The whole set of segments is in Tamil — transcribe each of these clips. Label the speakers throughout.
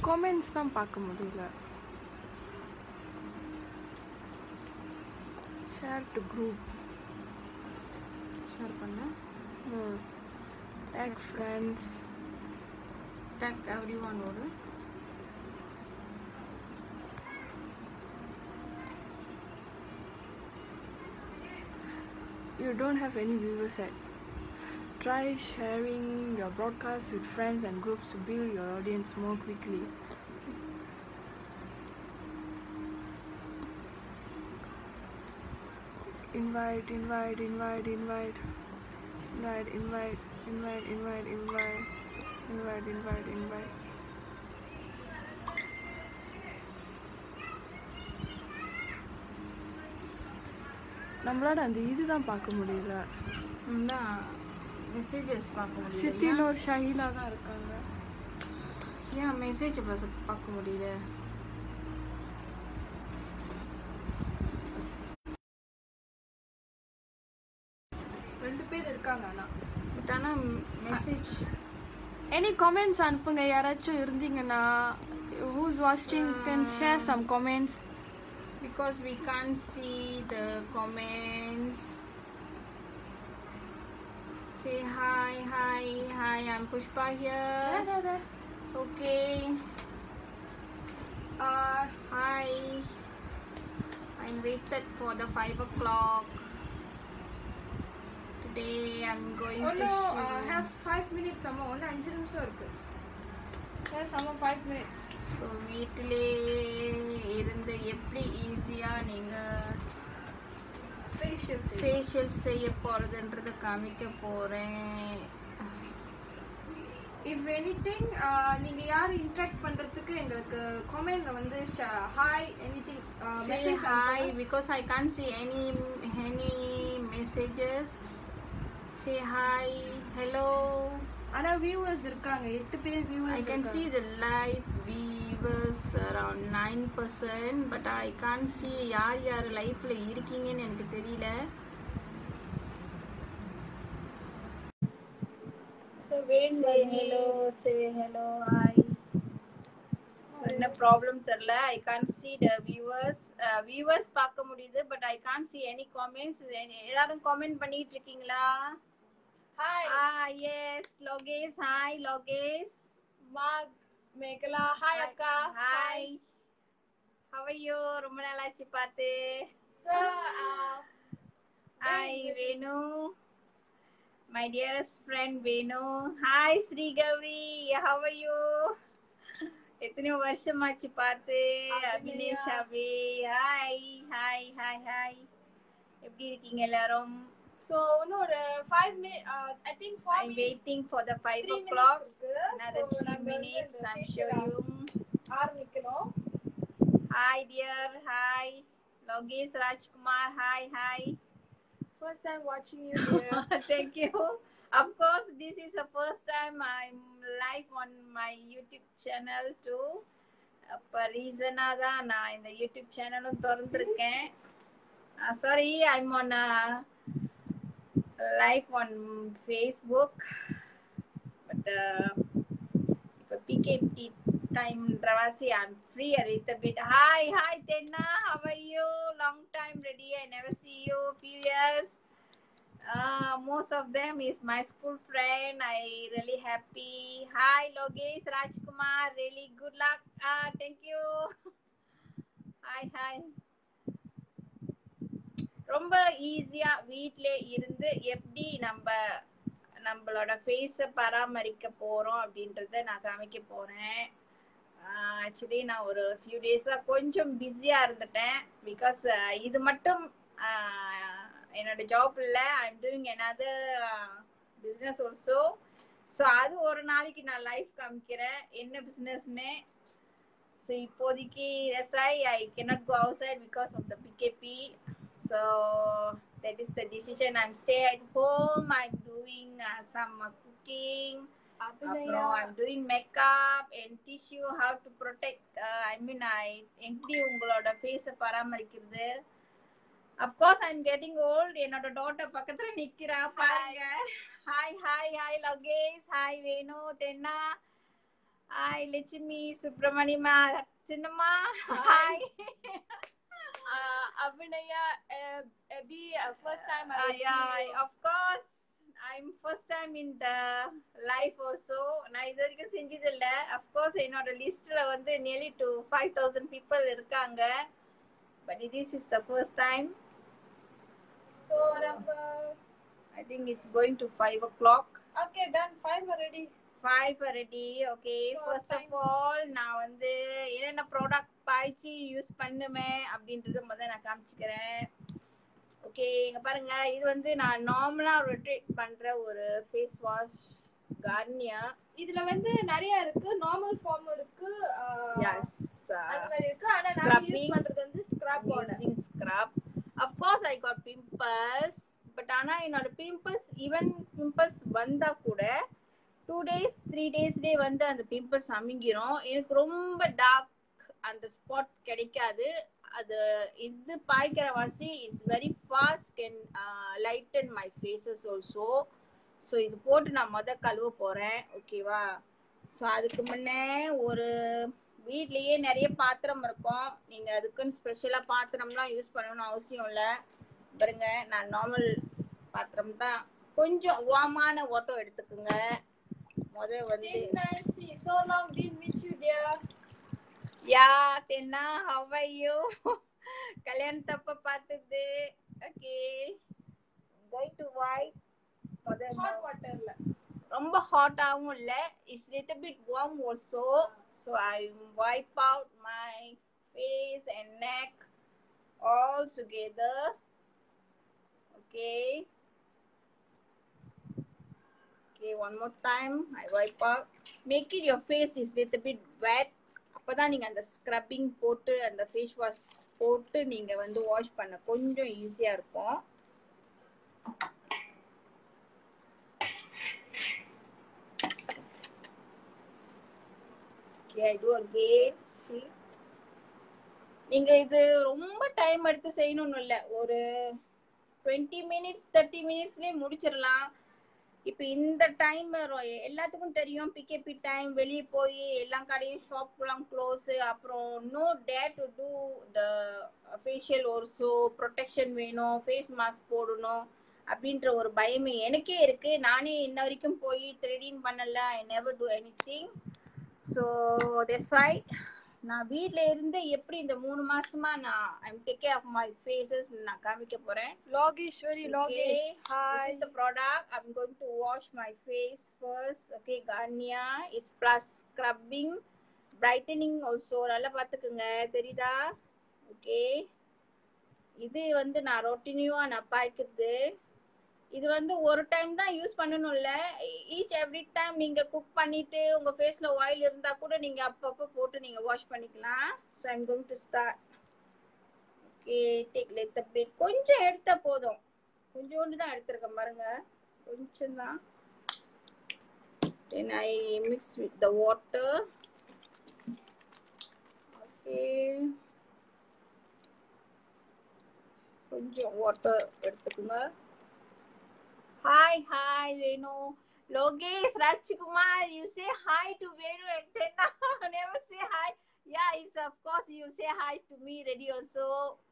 Speaker 1: கமெண்ட்ஸ் தான் பார்க்க முடியல ஷேர் டு குரூப்
Speaker 2: ஷேர் பண்ண
Speaker 1: tag friends
Speaker 2: tag everyone ஓடு
Speaker 1: you don't have any viewers yet. Try sharing your broadcast with friends and groups to build your audience more quickly. Invite, invite, invite, invite, invite, invite, invite, invite, invite, invite, invite, invite. நம்மளால அந்த இதுதான் பார்க்க முடியல
Speaker 2: தான் மெசேஜஸ் பார்க்க முடியல
Speaker 1: சித்தின்னு ஒரு ஷஹீலா தான் இருக்காங்க
Speaker 2: ஏன் மெசேஜ் பார்க்க முடியல
Speaker 1: ரெண்டு பேர் இருக்காங்க ஆனா
Speaker 2: பட் ஆனால் மெசேஜ்
Speaker 1: எனி கமெண்ட்ஸ் அனுப்புங்க யாராச்சும் இருந்தீங்கன்னா ஹூஸ் வாட்சிங் can share some comments
Speaker 2: because we can't see the comments say hi hi hi i'm pushpa here okay uh hi i'm waited for the five o'clock today i'm going to shoot.
Speaker 1: Have five minutes சம ஒன்று அஞ்சு நிமிஷம் இருக்கு சம ஃபைவ் மினிட்ஸ்
Speaker 2: ஸோ வீட்டிலே இருந்து எப்படி ஈஸியாக நீங்கள்
Speaker 1: ஃபேஷியல்
Speaker 2: ஃபேஷியல் செய்ய போகிறதுன்றதை காமிக்க போகிறேன்
Speaker 1: இஃப் எனி திங் நீங்கள் யார் இன்ட்ராக்ட் பண்ணுறதுக்கு எங்களுக்கு கமெண்ட்ல வந்து hi anything
Speaker 2: say
Speaker 1: message
Speaker 2: hi because I can't see any any messages. Say hi, hello.
Speaker 1: ஆனால் வியூவர்ஸ் இருக்காங்க எட்டு பேர்
Speaker 2: I
Speaker 1: viewers
Speaker 2: can see the live viewers around nine percent, but I can't see யார் யார் லைஃப்ல இருக்கீங்கன்னு எனக்கு தெரியல So say hello, say hello, hi. So என்ன ப்ராப்ளம் தெரியல I can see the viewers uh, viewers பார்க்க முடியுது but I can see any comments எல்லாரும் காமெண்ட் பண்ணிட்டு இருக்கீங்களா
Speaker 1: hi
Speaker 2: ah yes Logesh hi Logesh
Speaker 1: மாக் மேகலா ஹாய் அக்கா
Speaker 2: ஹாய் ஹவ் ஆர் யூ ரொம்ப நாளாச்சு பார்த்து hi Venu my dearest friend Venu hi Sri Gauri how are you எத்தனையோ வருஷமாச்சு பார்த்து Abinesh Abi hi hi hi hi எப்படி இருக்கீங்க எல்லாரும்
Speaker 1: ஸோ இன்னும் ஒரு five minute I think for
Speaker 2: I'm waiting for the 5
Speaker 1: Three
Speaker 2: o'clock.
Speaker 1: minutes இருக்கு.
Speaker 2: Another
Speaker 1: So,
Speaker 2: 3
Speaker 1: நாங்க வந்து
Speaker 2: minutes.
Speaker 1: இந்த
Speaker 2: I'm
Speaker 1: feature
Speaker 2: sure you.
Speaker 1: ஆரம்பிக்கணும்
Speaker 2: Hi, dear. Hi. Logesh Rajkumar. Hi, hi.
Speaker 1: First time வாட்சிங் you here
Speaker 2: Thank you. Of course, this is the first time I'm live on my YouTube channel too. அப்போ ரீசனாக தான் நான் இந்த யூடியூப் சேனலும் திறந்துருக்கேன் sorry I'm on live on Facebook but இப்போ பிகேடி டைம்ன்றவாசி I'm free a little bit hi hi Tenna how are you long time ready I never see you few years uh, most of them is my school friend I really happy hi Logesh Rajkumar really good luck ah thank you hi hi ரொம்ப ஈஸியா வீட்ல இருந்து எப்படி நம்ம நம்மளோட ஃபேஸை பராமரிக்க போறோம் அப்படின்றத நான் காமிக்க போறேன் ஆக்சுவலி நான் ஒரு ஃபியூ டேஸா கொஞ்சம் பிஸியா இருந்துட்டேன் பிகாஸ் இது மட்டும் ஆஹ், என்னோட ஜாப் இல்லை I'm doing another business also so அது ஒரு நாளைக்கு நான் லைஃப் காமிக்கிறேன் என்ன பிஸ்னஸ்னு ஸோ இப்போதைக்கு எஸ்ஐ I cannot go outside because of the PKP so that is the decision i'm stay at home i'm doing uh, some uh, cooking அப்புறம் I'm doing makeup and teach you how to protect uh, I mean I எப்படி உங்களோட ஃபேஸை பராமரிக்கிறது அப்கோர்ஸ் ஐம் கெட்டிங் ஓல்ட் என்னோட டாட்டர் பக்கத்துல நிக்கிறா பாருங்க hi hi hi Logesh hi Venu Thenna hi Lakshmi சுப்பிரமணியமா சின்னம்மா
Speaker 1: Hi.
Speaker 2: Hi
Speaker 1: Uh, Abhinaya, uh, Abhi, uh, first time I will
Speaker 2: yeah
Speaker 1: see you.
Speaker 2: of course i'm first time in the life also நான் இது வரைக்கும் செஞ்சது இல்ல of course என்னோட லிஸ்ட்ல வந்து nearly to 5000 people இருக்காங்க but this is the first time
Speaker 1: So, number,
Speaker 2: i think it's going to 5 o'clock
Speaker 1: okay, done, five already.
Speaker 2: five already okay
Speaker 1: So,
Speaker 2: first of
Speaker 1: fine.
Speaker 2: all நான் வந்து என்னென்ன ப்ராடக்ட் பாய்ச்சி யூஸ் பண்ணுவேன் அப்படின்றத முதல்ல நான் காமிச்சுக்கிறேன் ஓகே இங்க பாருங்க இது வந்து நான் நார்மலா ரொட்டேட் பண்ற ஒரு ஃபேஸ் வாஷ் கார்னியா
Speaker 1: இதுல வந்து நிறைய இருக்கு நார்மல் ஃபார்ம் இருக்கு uh,
Speaker 2: எஸ்
Speaker 1: அந்த மாதிரி இருக்கு ஆனா நான்
Speaker 2: Scrubbing.
Speaker 1: யூஸ் பண்றது வந்து ஸ்கிரப் ஓட
Speaker 2: using scrub of course i got pimples but ஆனா என்னோட பிம்பிள்ஸ் ஈவன் பிம்பிள்ஸ் வந்தா கூட டூ டேஸ் த்ரீ டேஸ்லேயே வந்து அந்த பிம்பிள்ஸ் அமுங்கிரும் எனக்கு ரொம்ப டார்க் அந்த ஸ்பாட் கிடைக்காது அது இது பாய்க்கிற வாசி is very fast can lighten my faces also so இது போட்டு நான் முத கழுவ போறேன் ஓகேவா ஸோ அதுக்கு முன்னே ஒரு வீட்லயே நிறைய பாத்திரம் இருக்கும் நீங்க அதுக்குன்னு ஸ்பெஷலா பாத்திரம்லாம் யூஸ் பண்ணணும்னு அவசியம் இல்ல பாருங்க நான் நார்மல் பாத்திரம் தான் கொஞ்சம் வாமான ஓட்டோ எடுத்துக்குங்க முத வந்து
Speaker 1: see so long didn't meet you dear
Speaker 2: யா தென்னா ஹவ் ஆர் யூ கல்யாணத்தப்ப பார்த்தது ஓகே கோயிங் டு வாய் முத
Speaker 1: hot waterல
Speaker 2: ரொம்ப ஹாட்டாகவும் இல்ல it's little bit warm also so I wipe out my face and neck all together okay Okay, one more time. I wipe out. Make it your face is little bit wet. அப்பதான் நீங்க அந்த ஸ்க்ரப்பிங் போட்டு அந்த ஃபேஸ் வாஷ் போட்டு நீங்க வந்து வாஷ் பண்ண கொஞ்சம் ஈஸியா இருக்கும் Okay, I do again. See? நீங்க இது ரொம்ப டைம் எடுத்து செய்யணும்னு இல்ல ஒரு டுவெண்ட்டி மினிட்ஸ் தேர்ட்டி மினிட்ஸ்லயே முடிச்சிடலாம் இப்ப இந்த டைம் எல்லாத்துக்கும் தெரியும் பிகேபி டைம் வெளியே போய் எல்லா கடையும் ஷாப் எல்லாம் க்ளோஸ் அப்புறம் no day to do the facial ஒர்ஸோ ப்ரொடெக்ஷன் வேணும் ஃபேஸ் மாஸ்க் போடணும் அப்படின்ற ஒரு பயமே எனக்கே இருக்கு நானே இன்ன வரைக்கும் போய் த்ரெடிங் பண்ணல I never do any thing so that's why நான் வீட்ல இருந்து எப்படி இந்த மூணு மாசமா நான் I'm take care of my faces நான் காமிக்க போறேன்
Speaker 1: Logeshwari
Speaker 2: Okay.
Speaker 1: Logesh
Speaker 2: This
Speaker 1: hi
Speaker 2: is the product. I'm going to wash my face first. Okay, Garnier is plus scrubbing, brightening also. நல்லா பாத்துக்குங்க தெரியுதா ஓகே இது வந்து நான் ரொட்டினியூவா நான் பாய்க்கிறது இது வந்து ஒரு டைம் தான் யூஸ் பண்ணணும்ல ஈச் எவ்ரி டைம் நீங்க குக் பண்ணிட்டு உங்க ஃபேஸ்ல ஆயில் இருந்தா கூட நீங்க அப்பப்போ போட்டு நீங்க வாஷ் பண்ணிக்கலாம் so I'm going to start okay take little bit கொஞ்சம் எடுத்தா போதும் கொஞ்சோண்டு தான் எடுத்திருக்கேன் பாருங்க கொஞ்சம் தான் then I mix with the water okay கொஞ்சம் வாட்டர் எடுத்துக்கோங்க hi hi Venu Lokesh Rajkumar you say hi to Venu and then never say hi yeah it's of course you say hi to me ready also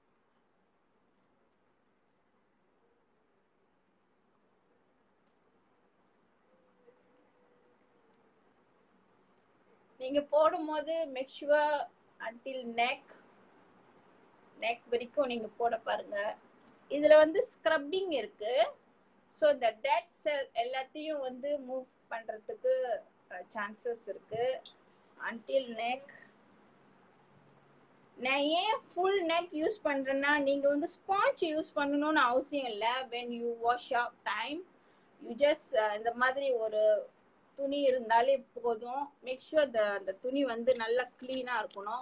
Speaker 2: நீங்க போடும்போது make sure until neck neck வரைக்கும் நீங்க போட பாருங்க இதுல வந்து ஸ்க்ரப்பிங் இருக்கு ஸோ இந்த டெட் செல் எல்லாத்தையும் வந்து மூவ் பண்றதுக்கு சான்சஸ் இருக்கு அன்டில் நெக் நான் ஏன் ஃபுல் நெக் யூஸ் பண்றேன்னா நீங்க வந்து ஸ்பாஞ்ச் யூஸ் பண்ணணும்னு அவசியம் இல்லை when you wash up time you just இந்த மாதிரி ஒரு துணி இருந்தாலே போதும் மேக் ஷுர் த அந்த துணி வந்து நல்லா க்ளீனா இருக்கணும்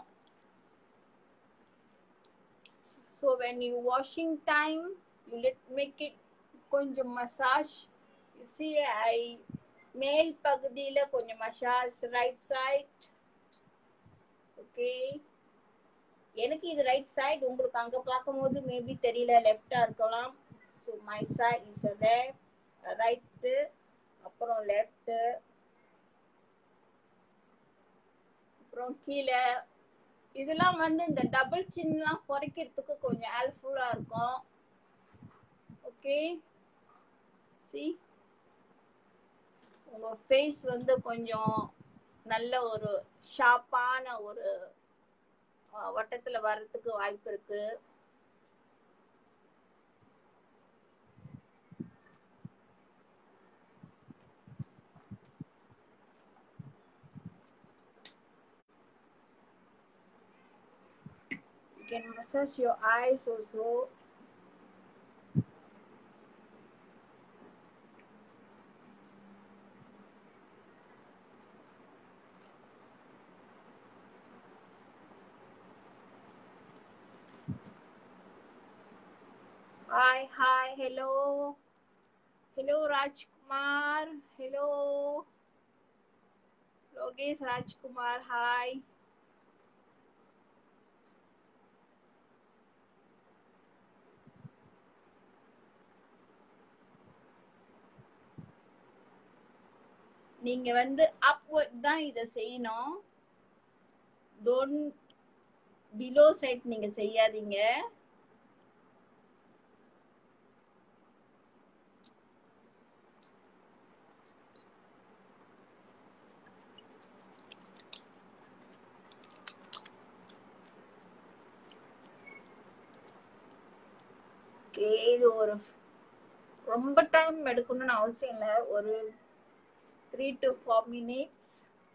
Speaker 2: so when you washing time you let make it கொஞ்சம் மசாஜ் சி ஐ மேல் பகுதியில கொஞ்சம் மசாஜ் ரைட் சைட் ஓகே எனக்கு இது ரைட் சைடு உங்களுக்கு அங்க பார்க்கும்போது மேபி தெரியல லெஃப்டா இருக்கலாம் so my side is left right அப்புறம் லெஃப்ட் அப்புறம் கீழே இதெல்லாம் வந்து இந்த டபுள் சின்லாம் குறைக்கிறதுக்கு கொஞ்சம் ஹெல்ப்ஃபுல்லா இருக்கும் ஓகே சி உங்க ஃபேஸ் வந்து கொஞ்சம் நல்ல ஒரு ஷார்ப்பான ஒரு அஹ், வட்டத்துல வர்றதுக்கு வாய்ப்பு இருக்கு You can massage your eyes also. Hi, hi, hello. Hello, Rajkumar. Hello. Logesh Rajkumar, hi. நீங்க வந்து அப்வர்ட் தான் இத செய்யணும் டோன்ட் பிலோ சைட் நீங்க செய்யாதீங்க Okay, இது ஒரு ரொம்ப டைம் எடுக்கணும்னு அவசியம் இல்லை ஒரு three to four minutes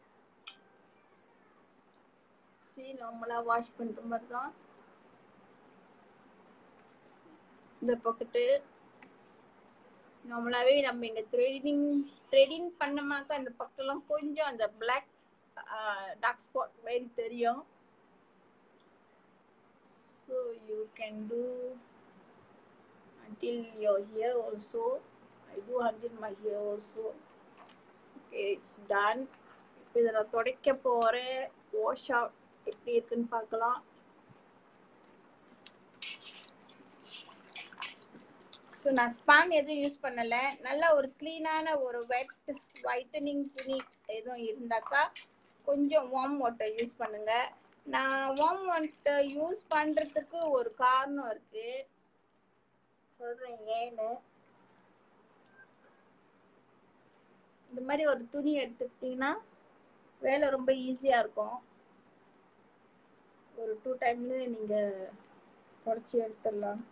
Speaker 2: see நார்மலா வாஷ் பண்ற மாதிரி தான் இந்த பக்கெட்டு நார்மலாவே நம்ம இங்க த்ரெடிங் த்ரெடிங் பண்ணமாக்க அந்த பக்கம்லாம் கொஞ்சம் அந்த பிளாக் டார்க் ஸ்பாட் மாதிரி தெரியும் so you can do until your hair also I do until my hair also okay it's done இப்போ இதை நான் துடைக்க போறேன் வாஷ் அவுட் எப்படி இருக்குன்னு பார்க்கலாம் ஸோ நான் ஸ்பான் எதுவும் யூஸ் பண்ணல நல்ல ஒரு க்ளீனான ஒரு வெட் ஒயிட்டனிங் துணி எதுவும் இருந்தாக்கா கொஞ்சம் வார்ம் வாட்டர் யூஸ் பண்ணுங்க நான் வார்ம் வாட்டர் யூஸ் பண்றதுக்கு ஒரு காரணம் இருக்கு சொல்றேன் ஏன்னு இந்த மாதிரி ஒரு துணி எடுத்துக்கிட்டீங்கன்னா வேலை ரொம்ப ஈஸியா இருக்கும் ஒரு டூ டைம்ல நீங்க தொடச்சி எடுத்துடலாம்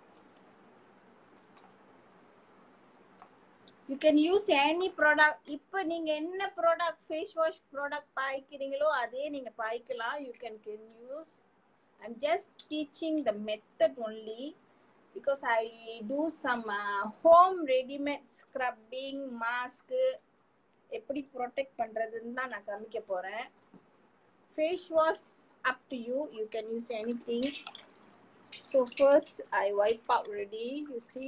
Speaker 2: you can use any product இப்போ நீங்க என்ன ப்ராடக்ட் ஃபேஸ் வாஷ் ப்ராடக்ட் பாய்க்கிறீங்களோ அதே நீங்க பாய்க்கலாம் you can can use I'm just teaching the method only because I do some home readymade scrubbing மாஸ்க்கு எப்படி ப்ரொடெக்ட் பண்றதுன்னு தான் நான் காமிக்க போறேன் face wash up to you you can use any thing so first I wipe up ready you see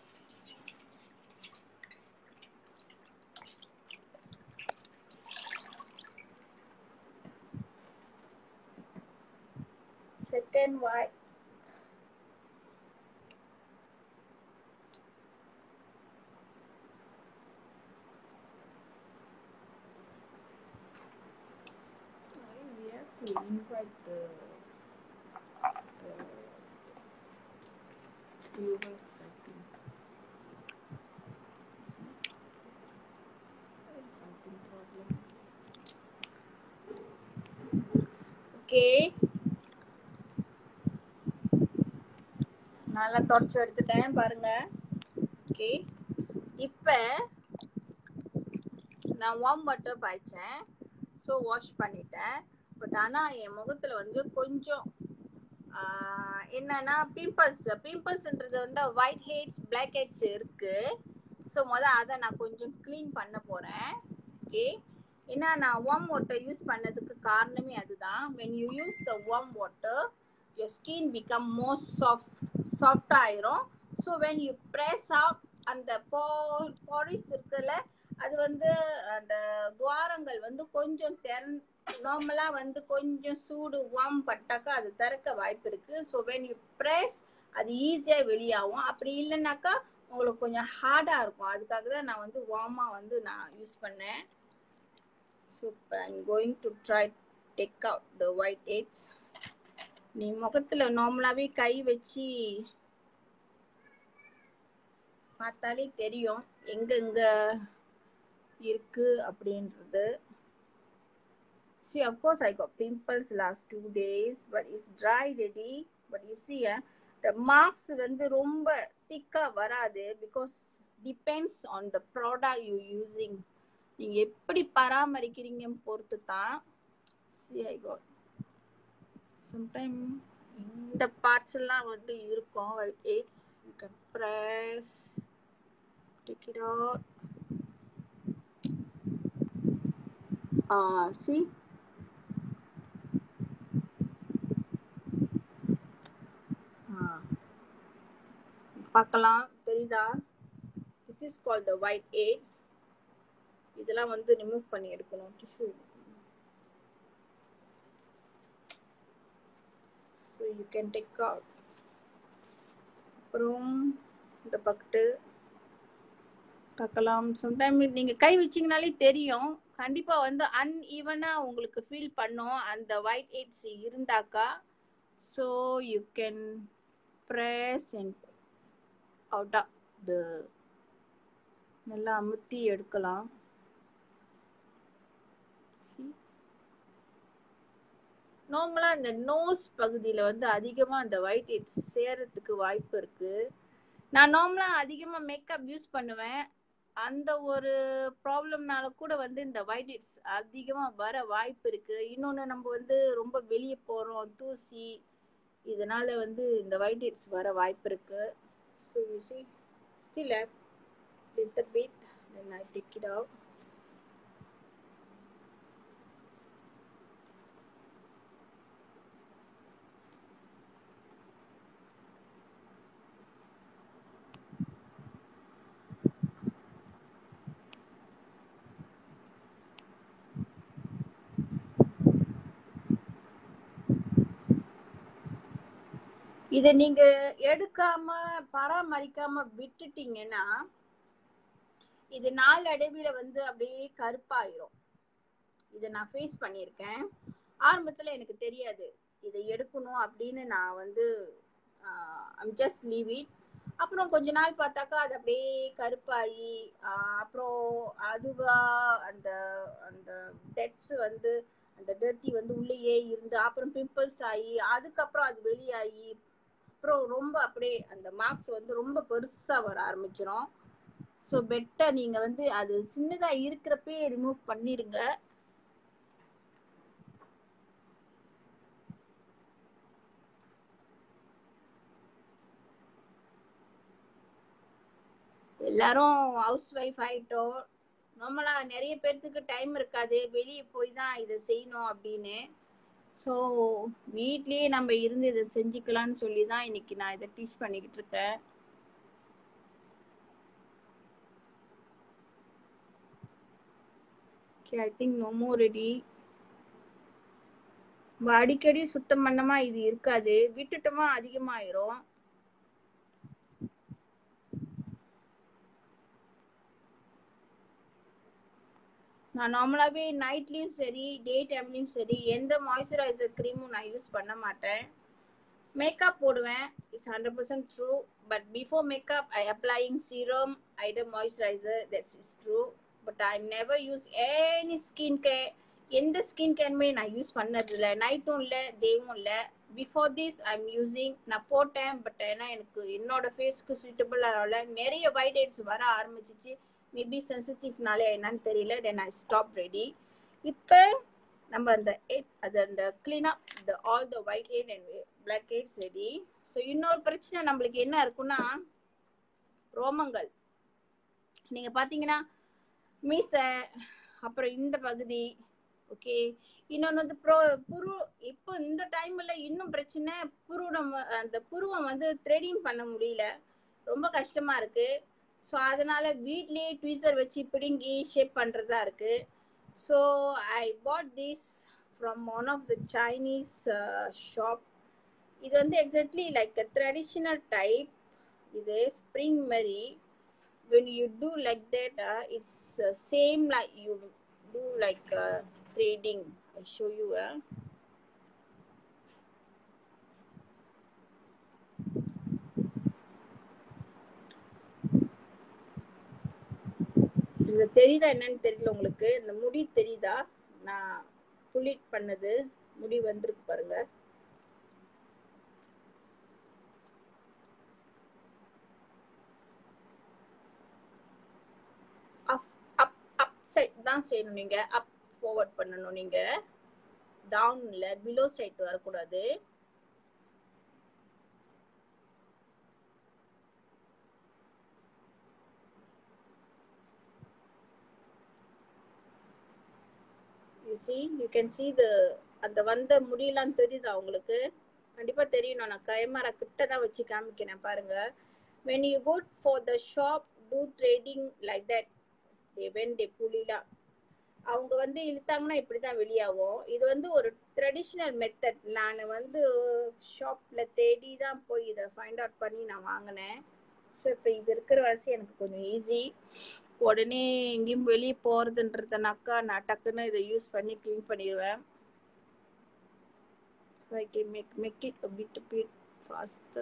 Speaker 2: second wipe we have to invite the, the viewers, I think. Isn't it? There is something problem. Okay. நல்லா தொடச்சு எடுத்துட்டேன் பாருங்க ஓகே இப்போ நான் வார்ம் வாட்டர் பாய்ச்சேன் ஸோ வாஷ் பண்ணிட்டேன் பட் ஆனால் என் முகத்தில் வந்து கொஞ்சம் ஆஹ், என்னன்னா பிம்பிள்ஸ் பிம்பிள்ஸ்ன்றது வந்து ஒயிட் ஹெட்ஸ் பிளாக் ஹெட்ஸ் இருக்கு ஸோ முதல் அதை நான் கொஞ்சம் க்ளீன் பண்ண போகிறேன் ஓகே ஏன்னா நான் வார்ம் வாட்டர் யூஸ் பண்ணதுக்கு காரணமே அதுதான் when you use the warm water your skin become more soft soft ஆயிரும் so when you press out அந்த பாரிஸ் இருக்குல்ல அது வந்து அந்த துவாரங்கள் வந்து கொஞ்சம் திறன் நார்மலா வந்து கொஞ்சம் சூடு வார்ம் பட்டாக்கா அது திறக்க வாய்ப்பு இருக்கு ஸோ when you press அது ஈஸியா வெளியாகும் அப்படி இல்லைன்னாக்கா உங்களுக்கு கொஞ்சம் ஹார்டா இருக்கும் அதுக்காக தான் நான் வந்து வார்மா வந்து நான் யூஸ் பண்ணேன் so I'm going to try take out the white heads நீ முகத்துல நார்மலாவே கை வச்சு பார்த்தாலே தெரியும் எங்க எங்க இருக்கு அப்படின்றது see of course i got pimples last two days but it's dry already but you see eh, the marks வந்து ரொம்ப திக்கா வராது because depends on the product you using நீங்க எப்படி பராமரிக்கிறீங்கன்னு பொறுத்து தான் see i got sometime இந்த parts எல்லாம் வந்து இருக்கும் white aids you can press take it out ah see ah பார்க்கலாம் தெரியுதா this is call the white heads இதெல்லாம் வந்து ரிமூவ் பண்ணி எடுக்கணும் tissue so you can take out அப்புறம் இந்த பக்கெட்டு பார்க்கலாம் சம்டைம் நீங்க கை வச்சீங்கனாலே தெரியும் கண்டிப்பா வந்து அன்ஈவனா உங்களுக்கு ஃபீல் பண்ணும் அந்த ஒயிட் ஹெட்ஸ் இருந்தாக்கா so you can press and out of the நல்லா அமுத்தி எடுக்கலாம் நார்மலா இந்த நோஸ் பகுதியில வந்து அதிகமா அந்த ஒயிட் ஹெட்ஸ் சேரத்துக்கு வாய்ப்பு இருக்கு நான் நார்மலா அதிகமா மேக்கப் யூஸ் பண்ணுவேன் அந்த ஒரு ப்ராப்ளம்னால கூட வந்து இந்த ஒயிட் ஹெட்ஸ் அதிகமா வர வாய்ப்பு இருக்கு இன்னொன்னு நம்ம வந்து ரொம்ப வெளியே போறோம் தூசி இதனால வந்து இந்த ஒயிட் ஹெட்ஸ் வர வாய்ப்பு இருக்கு so you see still little bit then I take it out இத நீங்க எடுக்காம பராமரிக்காம விட்டுட்டீங்கன்னா இது நாளடைவில வந்து அப்படியே கருப்பாயிரும் இத நான் ஃபேஸ் பண்ணியிருக்கேன் ஆரம்பத்துல எனக்கு தெரியாது இதை எடுக்கணும் அப்படின்னு நான் வந்து ஐம் ஜஸ்ட் லீவ் இட் அப்புறம் கொஞ்ச நாள் பார்த்தாக்கா அது அப்படியே கருப்பாயி ஆஹ் அப்புறம் அதுவா அந்த அந்த டெட்ஸ் வந்து அந்த டர்ட்டி வந்து உள்ளேயே இருந்து அப்புறம் பிம்பிள்ஸ் ஆகி அதுக்கப்புறம் அது வெளியாகி அப்புறம் ரொம்ப அப்படியே அந்த மார்க்ஸ் வந்து ரொம்ப பெருசா வர ஆரம்பிச்சிரும் ஸோ பெட்டர் நீங்க வந்து அது சின்னதா இருக்கிறப்பே ரிமூவ் பண்ணிருங்க எல்லாரும் ஹவுஸ் ஒய்ஃப் ஆயிட்டோம் நார்மலா நிறைய பேர்த்துக்கு டைம் இருக்காது வெளியே போய் தான் இதை செய்யணும் அப்படின்னு ஸோ வீட்லயே நம்ம இருந்து இதை செஞ்சுக்கலாம்னு சொல்லி தான் இன்னைக்கு நான் இதை டீச் பண்ணிக்கிட்டு இருக்கேன் okay I think no more ready அடிக்கடி சுத்தம் பண்ணமா இது இருக்காது விட்டுட்டோமா அதிகமாயிரும் நான் நார்மலாவே நைட்லயும் சரி டே டைம்லயும் சரி எந்த மாய்ஸ்சரைசர் க்ரீமும் நான் யூஸ் பண்ண மாட்டேன் மேக்கப் போடுவேன் it's hundred percent true but before makeup I applying serum item moisturiser that's is true but I never use any skin care எந்த ஸ்கின் கேருமே நான் யூஸ் பண்ணது இல்லை நைட்டும் இல்லை டேவும் இல்லை before this I am using நான் போட்டேன் பட் ஏன்னா எனக்கு என்னோட ஃபேஸ்க்கு சூட்டபிள் ஆகல நிறைய ஒயிட் ஹெட்ஸ் வர ஆரம்பிச்சிச்சு மேபி சென்சிட்டிவ்னாலே என்னன்னு தெரியல தென் ஐ ஸ்டாப் ரெடி இப்போ நம்ம அந்த எட் அது அந்த clean up the all the white head and black heads ready so இன்னொரு பிரச்சனை நம்மளுக்கு என்ன இருக்குன்னா ரோமங்கள் நீங்க பாத்தீங்கன்னா மீசை அப்புறம் இந்த பகுதி ஓகே இன்னொன்னு வந்து ப்ரோ புரு இப்போ இந்த டைம்ல இன்னும் பிரச்சனை புரு நம்ம அந்த புருவம் வந்து த்ரெடிங் பண்ண முடியல ரொம்ப கஷ்டமா இருக்கு ஸோ அதனால வீட்லயே ட்வீசர் வச்சு பிடுங்கி ஷேப் பண்றதா இருக்கு so I bought this from one of the Chinese shop இது வந்து exactly like a traditional type இது ஸ்ப்ரிங் மாதிரி when you do like that uh, it's uh, same like you do like uh, threading I show you uh. இதுல தெரியுதா என்னன்னு தெரியல உங்களுக்கு இந்த முடி தெரியுதா நான் புளிட் பண்ணது முடி வந்திருக்கு பாருங்க அப் அப் அப் சைட் தான் செய்யணும் நீங்க அப் ஃபார்வர்ட் பண்ணணும் நீங்க டவுன்ல பிலோ சைட் வரக்கூடாது you see you can see the அந்த வந்த முடியெல்லாம் தெரியுதா உங்களுக்கு கண்டிப்பா தெரியும் நான் கேமரா கிட்ட தான் வச்சு காமிக்கிறேன் பாருங்க when you go for the shop do trading like that they when they pull it up அவங்க வந்து இழுத்தாங்கன்னா இப்படிதான் வெளியாகும் இது வந்து ஒரு ட்ரெடிஷ்னல் மெத்தட் நான் வந்து ஷாப்ல தேடி தான் போய் இதை ஃபைண்ட் அவுட் பண்ணி நான் வாங்கினேன் ஸோ இப்போ இது இருக்கிற வாசி எனக்கு கொஞ்சம் ஈஸி உடனே எங்கேயும் வெளியே போறதுன்றதுனாக்கா நான் டக்குன்னு இதை யூஸ் பண்ணி க்ளீன் பண்ணிடுவேன் So I can make make it a bit a bit faster.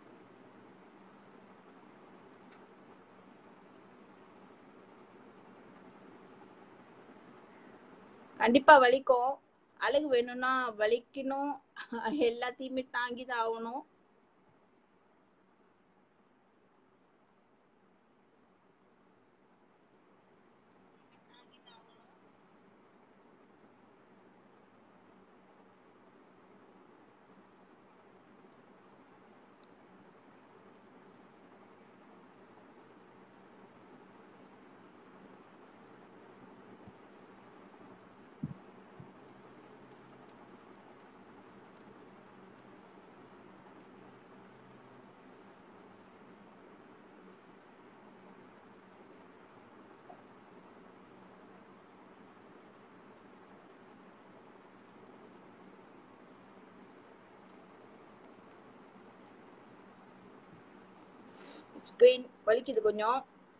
Speaker 2: கண்டிப்பா வலிக்கும் அழகு வேணும்னா வலிக்கணும் எல்லாத்தையுமே தாங்கி தான் ஆகணும் இட்ஸ் பெயின் வலிக்குது கொஞ்சம்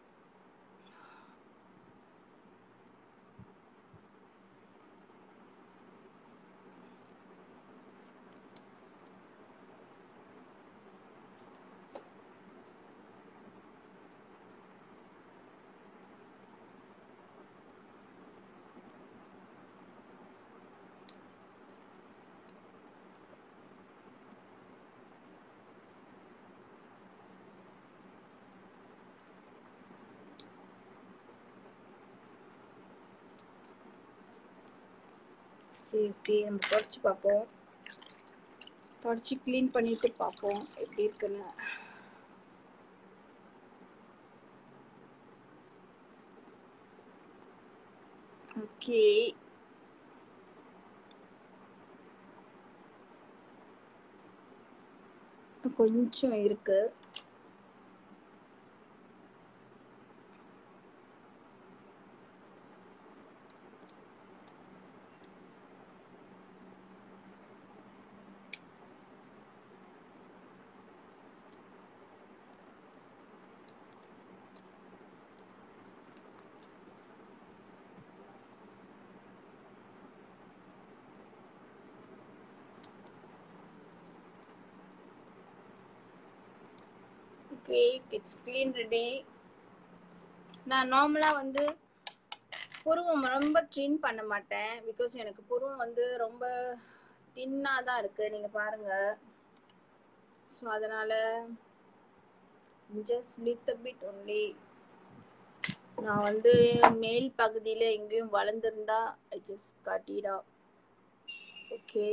Speaker 2: சரி ஓகே நம்ம தொடச்சி பார்ப்போம் தொடச்சி க்ளீன் பண்ணிட்டு பார்ப்போம் எப்படி இருக்குன்னு ஓகே கொஞ்சம் இருக்கு ஓகே இட்ஸ் க்ளீன் ரெடி நான் நார்மலாக வந்து புருவம் ரொம்ப க்ளீன் பண்ண மாட்டேன் பிகாஸ் எனக்கு புருவம் வந்து ரொம்ப தின்னாக தான் இருக்கு நீங்க பாருங்க ஸோ அதனால ஜஸ்ட் லிட் பிட் ஒன்லி நான் வந்து மேல் பகுதியில எங்கேயும் வளர்ந்துருந்தா ஐ ஜஸ்ட் காட்டிடா ஓகே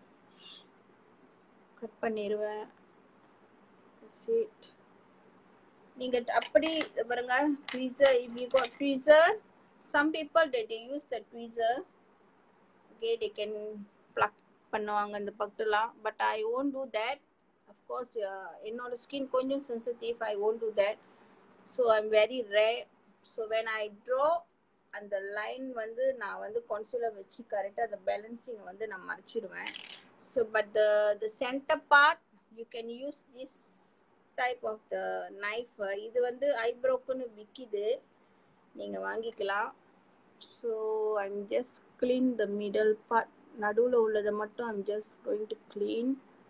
Speaker 2: கட் பண்ணிடுவேன் இட் நீங்க அப்படி பாருங்க tweezer if you got tweezer some people that they use the tweezer okay they can pluck பண்ணுவாங்க இந்த பக்கெல்லாம் but I won't do that of course என்னோட ஸ்கின் கொஞ்சம் sensitive I won't do that so I'm very rare so when I draw அந்த லைன் வந்து நான் வந்து concealer வச்சு கரெக்டாக அந்த பேலன்சிங்கை வந்து நான் மறைச்சிடுவேன் so but the the centre part you can use this type of the knife இது வந்து ஐப்ரோக்குன்னு விற்கிது நீங்கள் வாங்கிக்கலாம் so I'm just clean the middle part நடுவுல உள்ளதை மட்டும் I'm just going to clean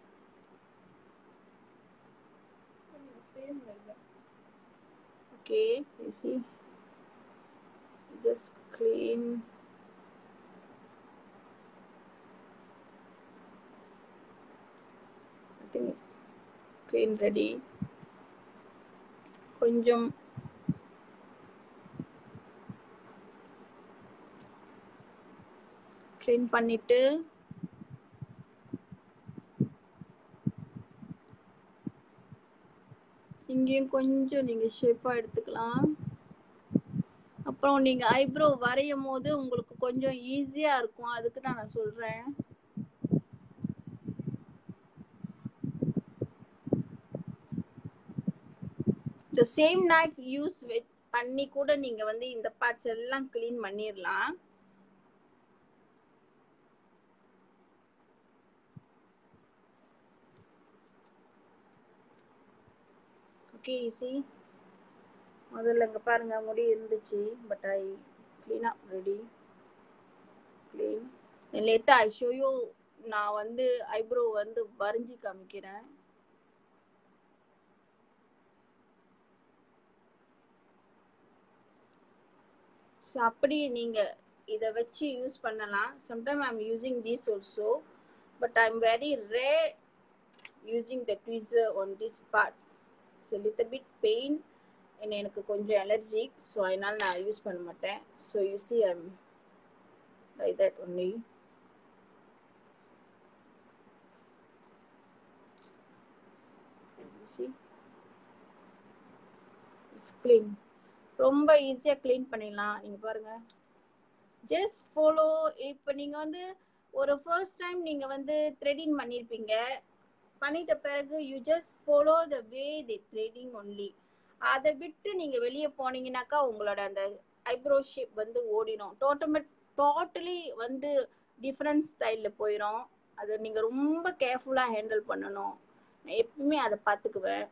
Speaker 2: okay you see just clean I think it's clean ready கொஞ்சம் க்ளீன் பண்ணிட்டு இங்கேயும் கொஞ்சம் நீங்க ஷேப்பா எடுத்துக்கலாம் அப்புறம் நீங்க ஐப்ரோ வரையும் போது உங்களுக்கு கொஞ்சம் ஈஸியா இருக்கும் அதுக்கு தான் நான் சொல்றேன் the சேம் knife யூஸ் பண்ணி கூட நீங்க வந்து இந்த பார்ட்ஸ் எல்லாம் க்ளீன் பண்ணிடலாம் ஓகே ஈஸி முதல்ல இங்க பாருங்க முடி இருந்துச்சு but I clean up ready clean லேட்டா ஐ ஷோ யூ நான் வந்து ஐப்ரோ வந்து வரைஞ்சி காமிக்கிறேன் ஸோ அப்படி நீங்க இதை வச்சு யூஸ் பண்ணலாம் sometime I'm using these also but I'm very rare using the tweezer on this part it's little bit pain என்ன எனக்கு கொஞ்சம் அலர்ஜிக் ஸோ அதனால நான் யூஸ் பண்ண மாட்டேன் so you see I'm like that only it's clean ரொம்ப ஈஸியாக க்ளீன் பண்ணிடலாம் நீங்கள் பாருங்க ஜஸ்ட் ஃபாலோ இப்போ நீங்கள் வந்து ஒரு ஃபர்ஸ்ட் டைம் நீங்கள் வந்து த்ரெடிங் பண்ணியிருப்பீங்க பண்ணிட்ட பிறகு you just follow the way the threading only அதை விட்டு நீங்க வெளியே போனீங்கன்னாக்கா உங்களோட அந்த ஐப்ரோ ஷேப் வந்து ஓடிடும் டோட்டமெட் டோட்டலி வந்து டிஃப்ரெண்ட் ஸ்டைல்ல போயிடும் அதை நீங்க ரொம்ப கேர்ஃபுல்லா ஹேண்டில் பண்ணணும் நான் எப்பவுமே அதை பார்த்துக்குவேன்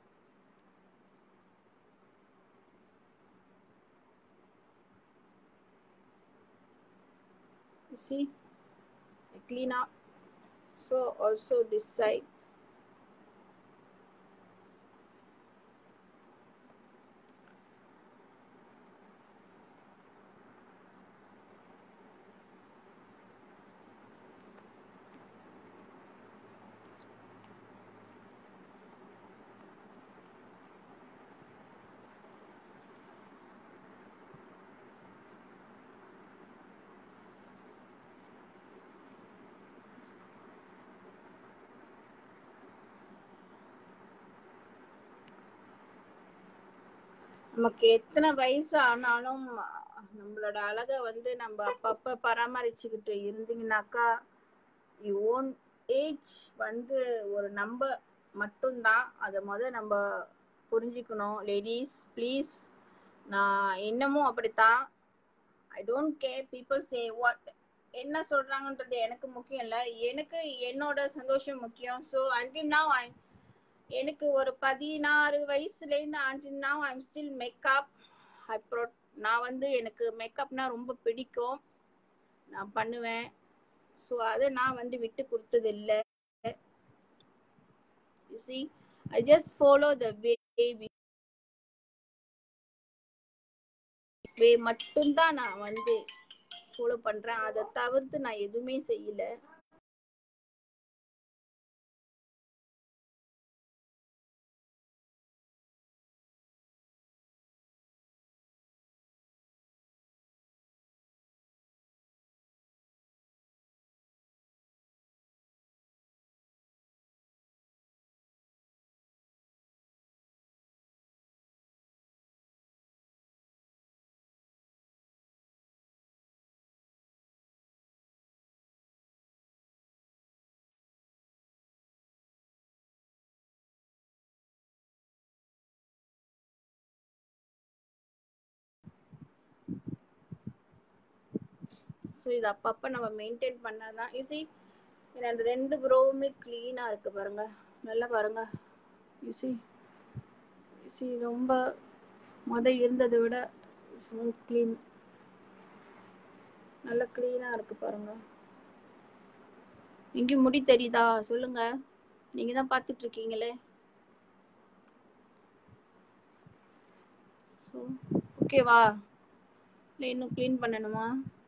Speaker 2: see I clean up so also this side நமக்கு எத்தனை வயசு ஆனாலும் நம்மளோட அழக வந்து நம்ம அப்பப்ப பராமரிச்சுக்கிட்டு இருந்தீங்கன்னாக்கா யூ ஓன் ஏஜ் வந்து ஒரு நம்ப மட்டும்தான் அதை முத நம்ம புரிஞ்சுக்கணும் லேடிஸ் ப்ளீஸ் நான் இன்னமும் அப்படித்தான் I don't care people say what என்ன சொல்றாங்கன்றது எனக்கு முக்கியம் இல்லை எனக்கு என்னோட சந்தோஷம் முக்கியம் ஸோ அன்டில் நவ் ஐ எனக்கு ஒரு பதினாறு வயசுலேருந்து until now I'm still makeup I brow நான் வந்து எனக்கு மேக்கப்னா ரொம்ப பிடிக்கும் நான் பண்ணுவேன் ஸோ அதை நான் வந்து விட்டு கொடுத்தது இல்லை you see I just follow the way way மட்டும்தான் நான் வந்து ஃபாலோ பண்றேன் அதை தவிர்த்து நான் எதுவுமே செய்யல ஸோ இது அப்பப்போ நம்ம மெயின்டைன் பண்ணாதான் யூசி என்னோட ரெண்டு ப்ரோவுமே க்ளீனாக இருக்கு பாருங்க நல்லா பாருங்க யூசி யூசி ரொம்ப முத இருந்ததை விட ஸ்மூத் க்ளீன் நல்ல கிளீனா இருக்கு பாருங்க எங்கேயும் முடி தெரியுதா சொல்லுங்க நீங்க தான் பார்த்துட்டு இருக்கீங்களே ஸோ ஓகேவா இல்லை இன்னும் க்ளீன் பண்ணணுமா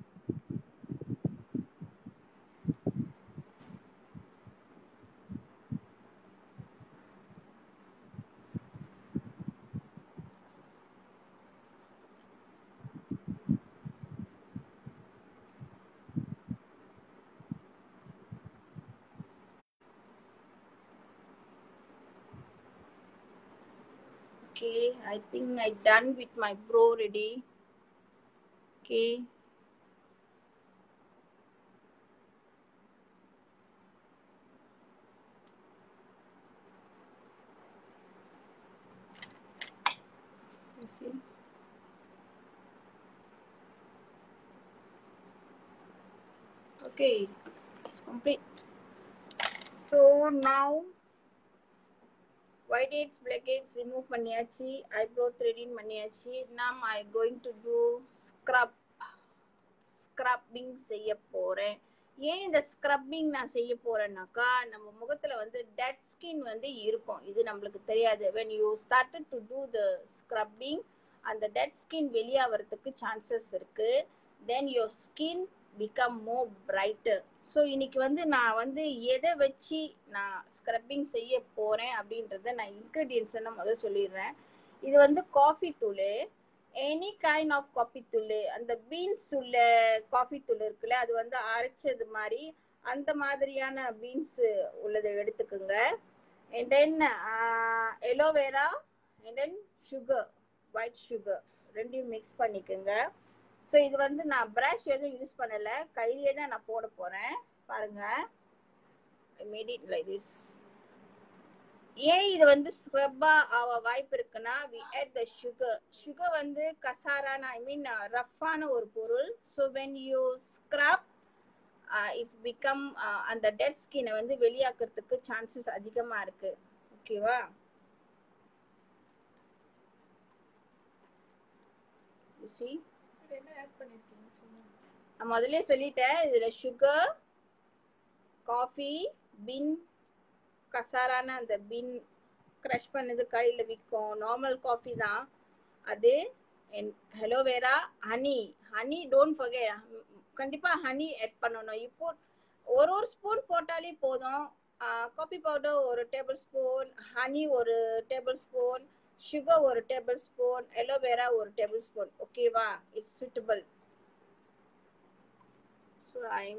Speaker 2: Okay, I think I done with my bro already. Okay. You see? Okay, it's complete. So now white heads black heads remove பண்ணியாச்சு ஐப்ரோ த்ரெடிங் பண்ணியாச்சு நாம் I going to do scrub scrubbing செய்ய போறேன் ஏன் இந்த ஸ்க்ரப்பிங் நான் செய்ய போறேன்னாக்கா நம்ம முகத்துல வந்து டெட் ஸ்கின் வந்து இருக்கும் இது நம்மளுக்கு தெரியாது when you started to do the scrubbing அந்த டெட் ஸ்கின் வெளியாகிறதுக்கு சான்சஸ் இருக்கு then your skin become more brighter so இன்னைக்கு வந்து நான் வந்து எதை வச்சு நான் ஸ்க்ரப்பிங் செய்ய போறேன் அப்படின்றத நான் இன்க்ரீடியன்ஸ் நான் முதல்ல சொல்லிடுறேன் இது வந்து காஃபி தூள் எனி கைண்ட் ஆஃப் காஃபி தூள் அந்த பீன்ஸ் உள்ள காஃபி தூள் இருக்குல்ல அது வந்து அரைச்சது மாதிரி அந்த மாதிரியான பீன்ஸ் உள்ளதை எடுத்துக்கோங்க and then aloe vera and then sugar white sugar ரெண்டையும் மிக்ஸ் பண்ணிக்கோங்க ஸோ இது வந்து நான் ப்ரஷ் எதுவும் யூஸ் பண்ணல கையிலே தான் நான் போட போறேன் பாருங்க மேட் இட் லைக் திஸ் ஏன் இது வந்து ஸ்க்ரப்பா ஆக வாய்ப்பு இருக்குன்னா we add the sugar sugar வந்து கசாரான ஐ மீன் ரஃப்பான ஒரு பொருள் so when you scrub it's become அந்த டெட் ஸ்கினை வந்து வெளியாக்குறதுக்கு சான்சஸ் அதிகமா இருக்கு ஓகேவா You see? நான் முதல்ல சொல்லிட்டேன் இதுல சுகர் காஃபி பின் கசாரான அந்த பின் க்ரஷ் பண்ணது கடையில் விற்கும் நார்மல் காஃபி தான் அது aloe vera honey honey don't forget கண்டிப்பா ஹனி ஆட் பண்ணணும் இப்போ ஒரு ஒரு ஸ்பூன் போட்டாலே போதும் காஃபி பவுடர் ஒரு டேபிள் ஸ்பூன் ஹனி ஒரு டேபிள் ஸ்பூன் சுகர் ஒரு டேபிள் ஸ்பூன் எலோவேரா ஒரு டேபிள் ஸ்பூன் ஓகேவா it's suitable so i'm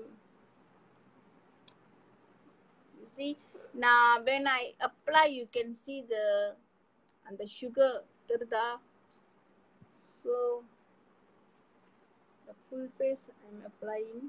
Speaker 2: you see now when i apply you can see the and the sugar tirda so the full face i'm applying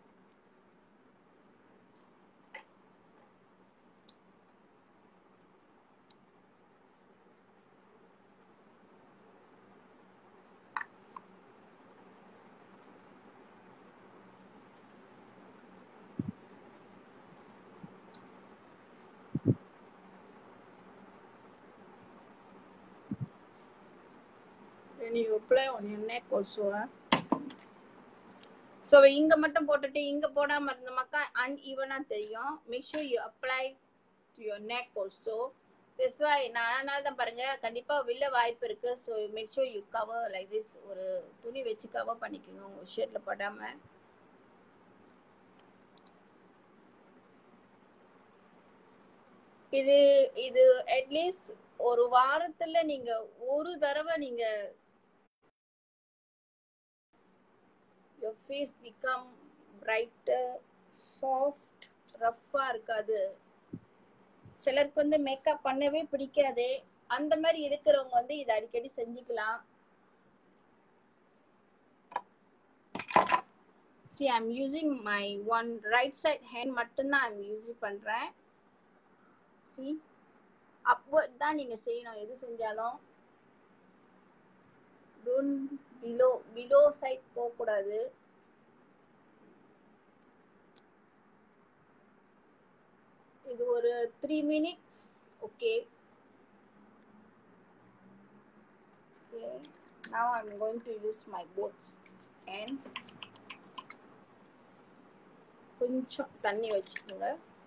Speaker 2: then you apply on your neck also ah. So இங்க மட்டும் போட்டுட்டு இங்க போடாம இருந்தமாக்கா அன்ஈவனா தெரியும் make sure you apply to your neck also this why நான் அதனால தான் பாருங்க கண்டிப்பா வில்ல வாய்ப்பு இருக்கு so make sure you cover like this ஒரு துணி வச்சு கவர் பண்ணிக்கோங்க உங்க ஷர்ட்ல படாம இது இது அட்லீஸ்ட் ஒரு வாரத்துல நீங்க ஒரு தடவை நீங்க your face become brighter soft ரஃப்பா இருக்காது சிலருக்கு வந்து மேக்கப் பண்ணவே பிடிக்காது அந்த மாதிரி இருக்கிறவங்க வந்து இதை அடிக்கடி செஞ்சுக்கலாம் see i'm using my one right side hand மட்டும்தான் i'm using பண்றேன் see upward தான் நீங்க செய்யணும் எது செஞ்சாலும் டோன்ட் பிலோ பிலோ சைட் போக கூடாது இது ஒரு three minutes okay okay now i'm going to use my both and கொஞ்சம் தண்ணி வச்சுக்கோங்க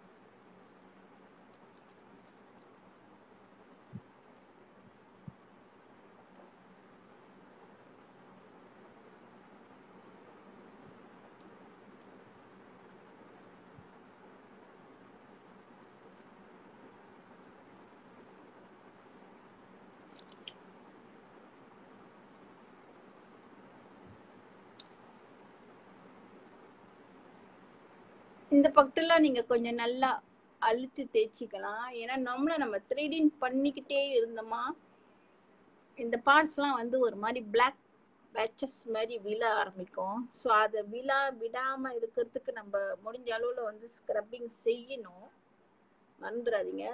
Speaker 2: இந்த பக்கத்துல நீங்க கொஞ்சம் நல்லா அழுத்தி தேய்ச்சிக்கலாம் ஏன்னா நம்மள நம்ம த்ரீடிங் பண்ணிக்கிட்டே இருந்தோமா இந்த பார்ட்ஸ் எல்லாம் வந்து ஒரு மாதிரி பிளாக் பேச்சஸ் மாதிரி விழ ஆரம்பிக்கும் ஸோ அதை விழா விடாம இருக்கிறதுக்கு நம்ம முடிஞ்ச அளவுல வந்து ஸ்க்ரப்பிங் செய்யணும் மறந்துடாதீங்க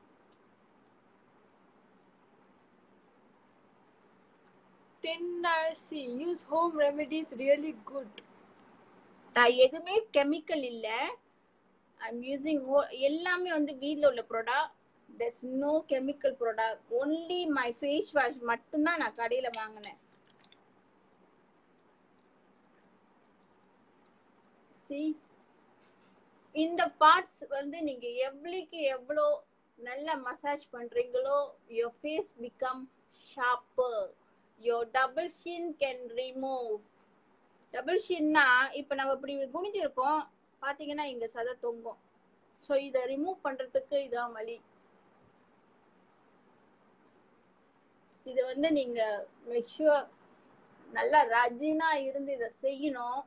Speaker 1: தென்னாசி use home remedies really good
Speaker 2: நான் எதுவுமே கெமிக்கல் இல்ல ஐம் யூசிங் எல்லாமே வந்து வீட்ல உள்ள product there's no chemical product only my face wash மட்டும்தான் நான் கடையில வாங்கினேன் see இந்த பார்ட்ஸ் வந்து நீங்க எவ்வளவுக்கு எவ்வளோ நல்லா மசாஜ் பண்றீங்களோ your face become sharper your double chin can remove double ஷின்னா இப்ப நம்ம இப்படி குனிஞ்சிருக்கோம் பாத்தீங்கன்னா இங்க சதை தொங்கும் சோ இத ரிமூவ் பண்றதுக்கு இதான் வழி இது வந்து நீங்க மெஷுவர் நல்லா ரஜினா இருந்து இத செய்யணும்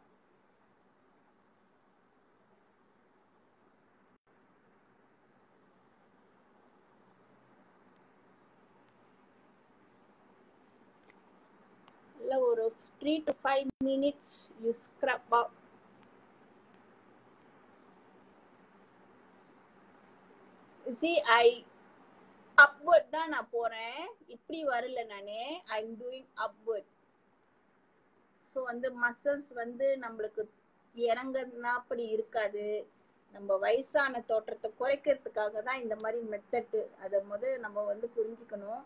Speaker 2: நல்ல ஒரு three to five minutes you scrub up see I upward தான் நான் போறேன் இப்படி வரல நானு I am doing upward so வந்து மசில்ஸ் வந்து நம்மளுக்கு இறங்குனா அப்படி இருக்காது நம்ம வயசான தோற்றத்தை குறைக்கிறதுக்காக தான் இந்த மாதிரி மெத்தட் அதை முத நம்ம வந்து புரிஞ்சுக்கணும்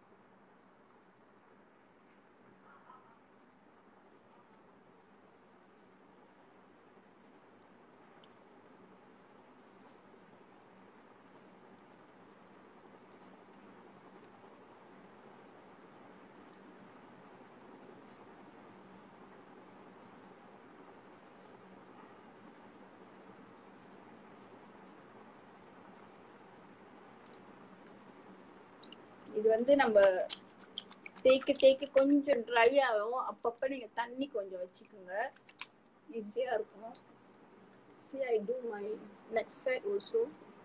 Speaker 2: இது வந்து நம்ம தேய்க்க தேய்க்க கொஞ்சம் ட்ரை ஆகும் அப்பப்ப நீங்க தண்ணி கொஞ்சம் வச்சுக்கோங்க ஈஸியா இருக்கும் see i do my next side also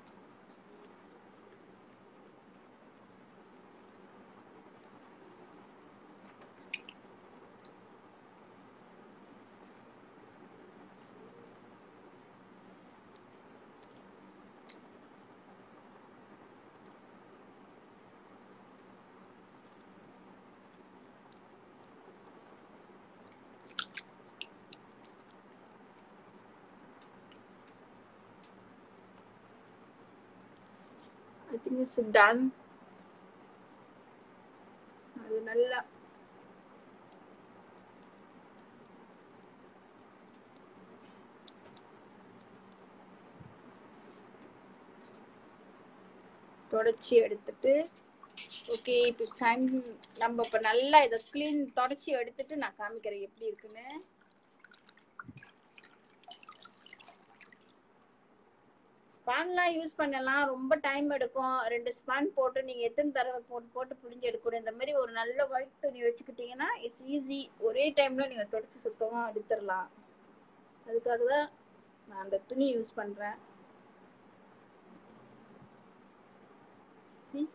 Speaker 2: I think it's done. அது நல்லா தொடச்சி எடுத்துட்டு ஓகே இப்போ சன் நம்ம இப்போ நல்லா இதை க்ளீன் தொடச்சி எடுத்துட்டு நான் காமிக்கிறேன் எப்படி இருக்குன்னு ஸ்பான்லாம் யூஸ் பண்ணலாம் ரொம்ப டைம் எடுக்கும் ரெண்டு ஸ்பான் போட்டு நீங்க எத்தனை தடவை போட்டு போட்டு புழிஞ்சு எடுக்கணும் இந்த மாதிரி ஒரு நல்ல ஒயிட் துணி வச்சுக்கிட்டீங்கன்னா இட்ஸ் ஈஸி ஒரே டைம்ல நீங்க தொடச்சி சுத்தமா எடுத்துடலாம் அதுக்காக தான் நான் அந்த துணி யூஸ் பண்றேன் See?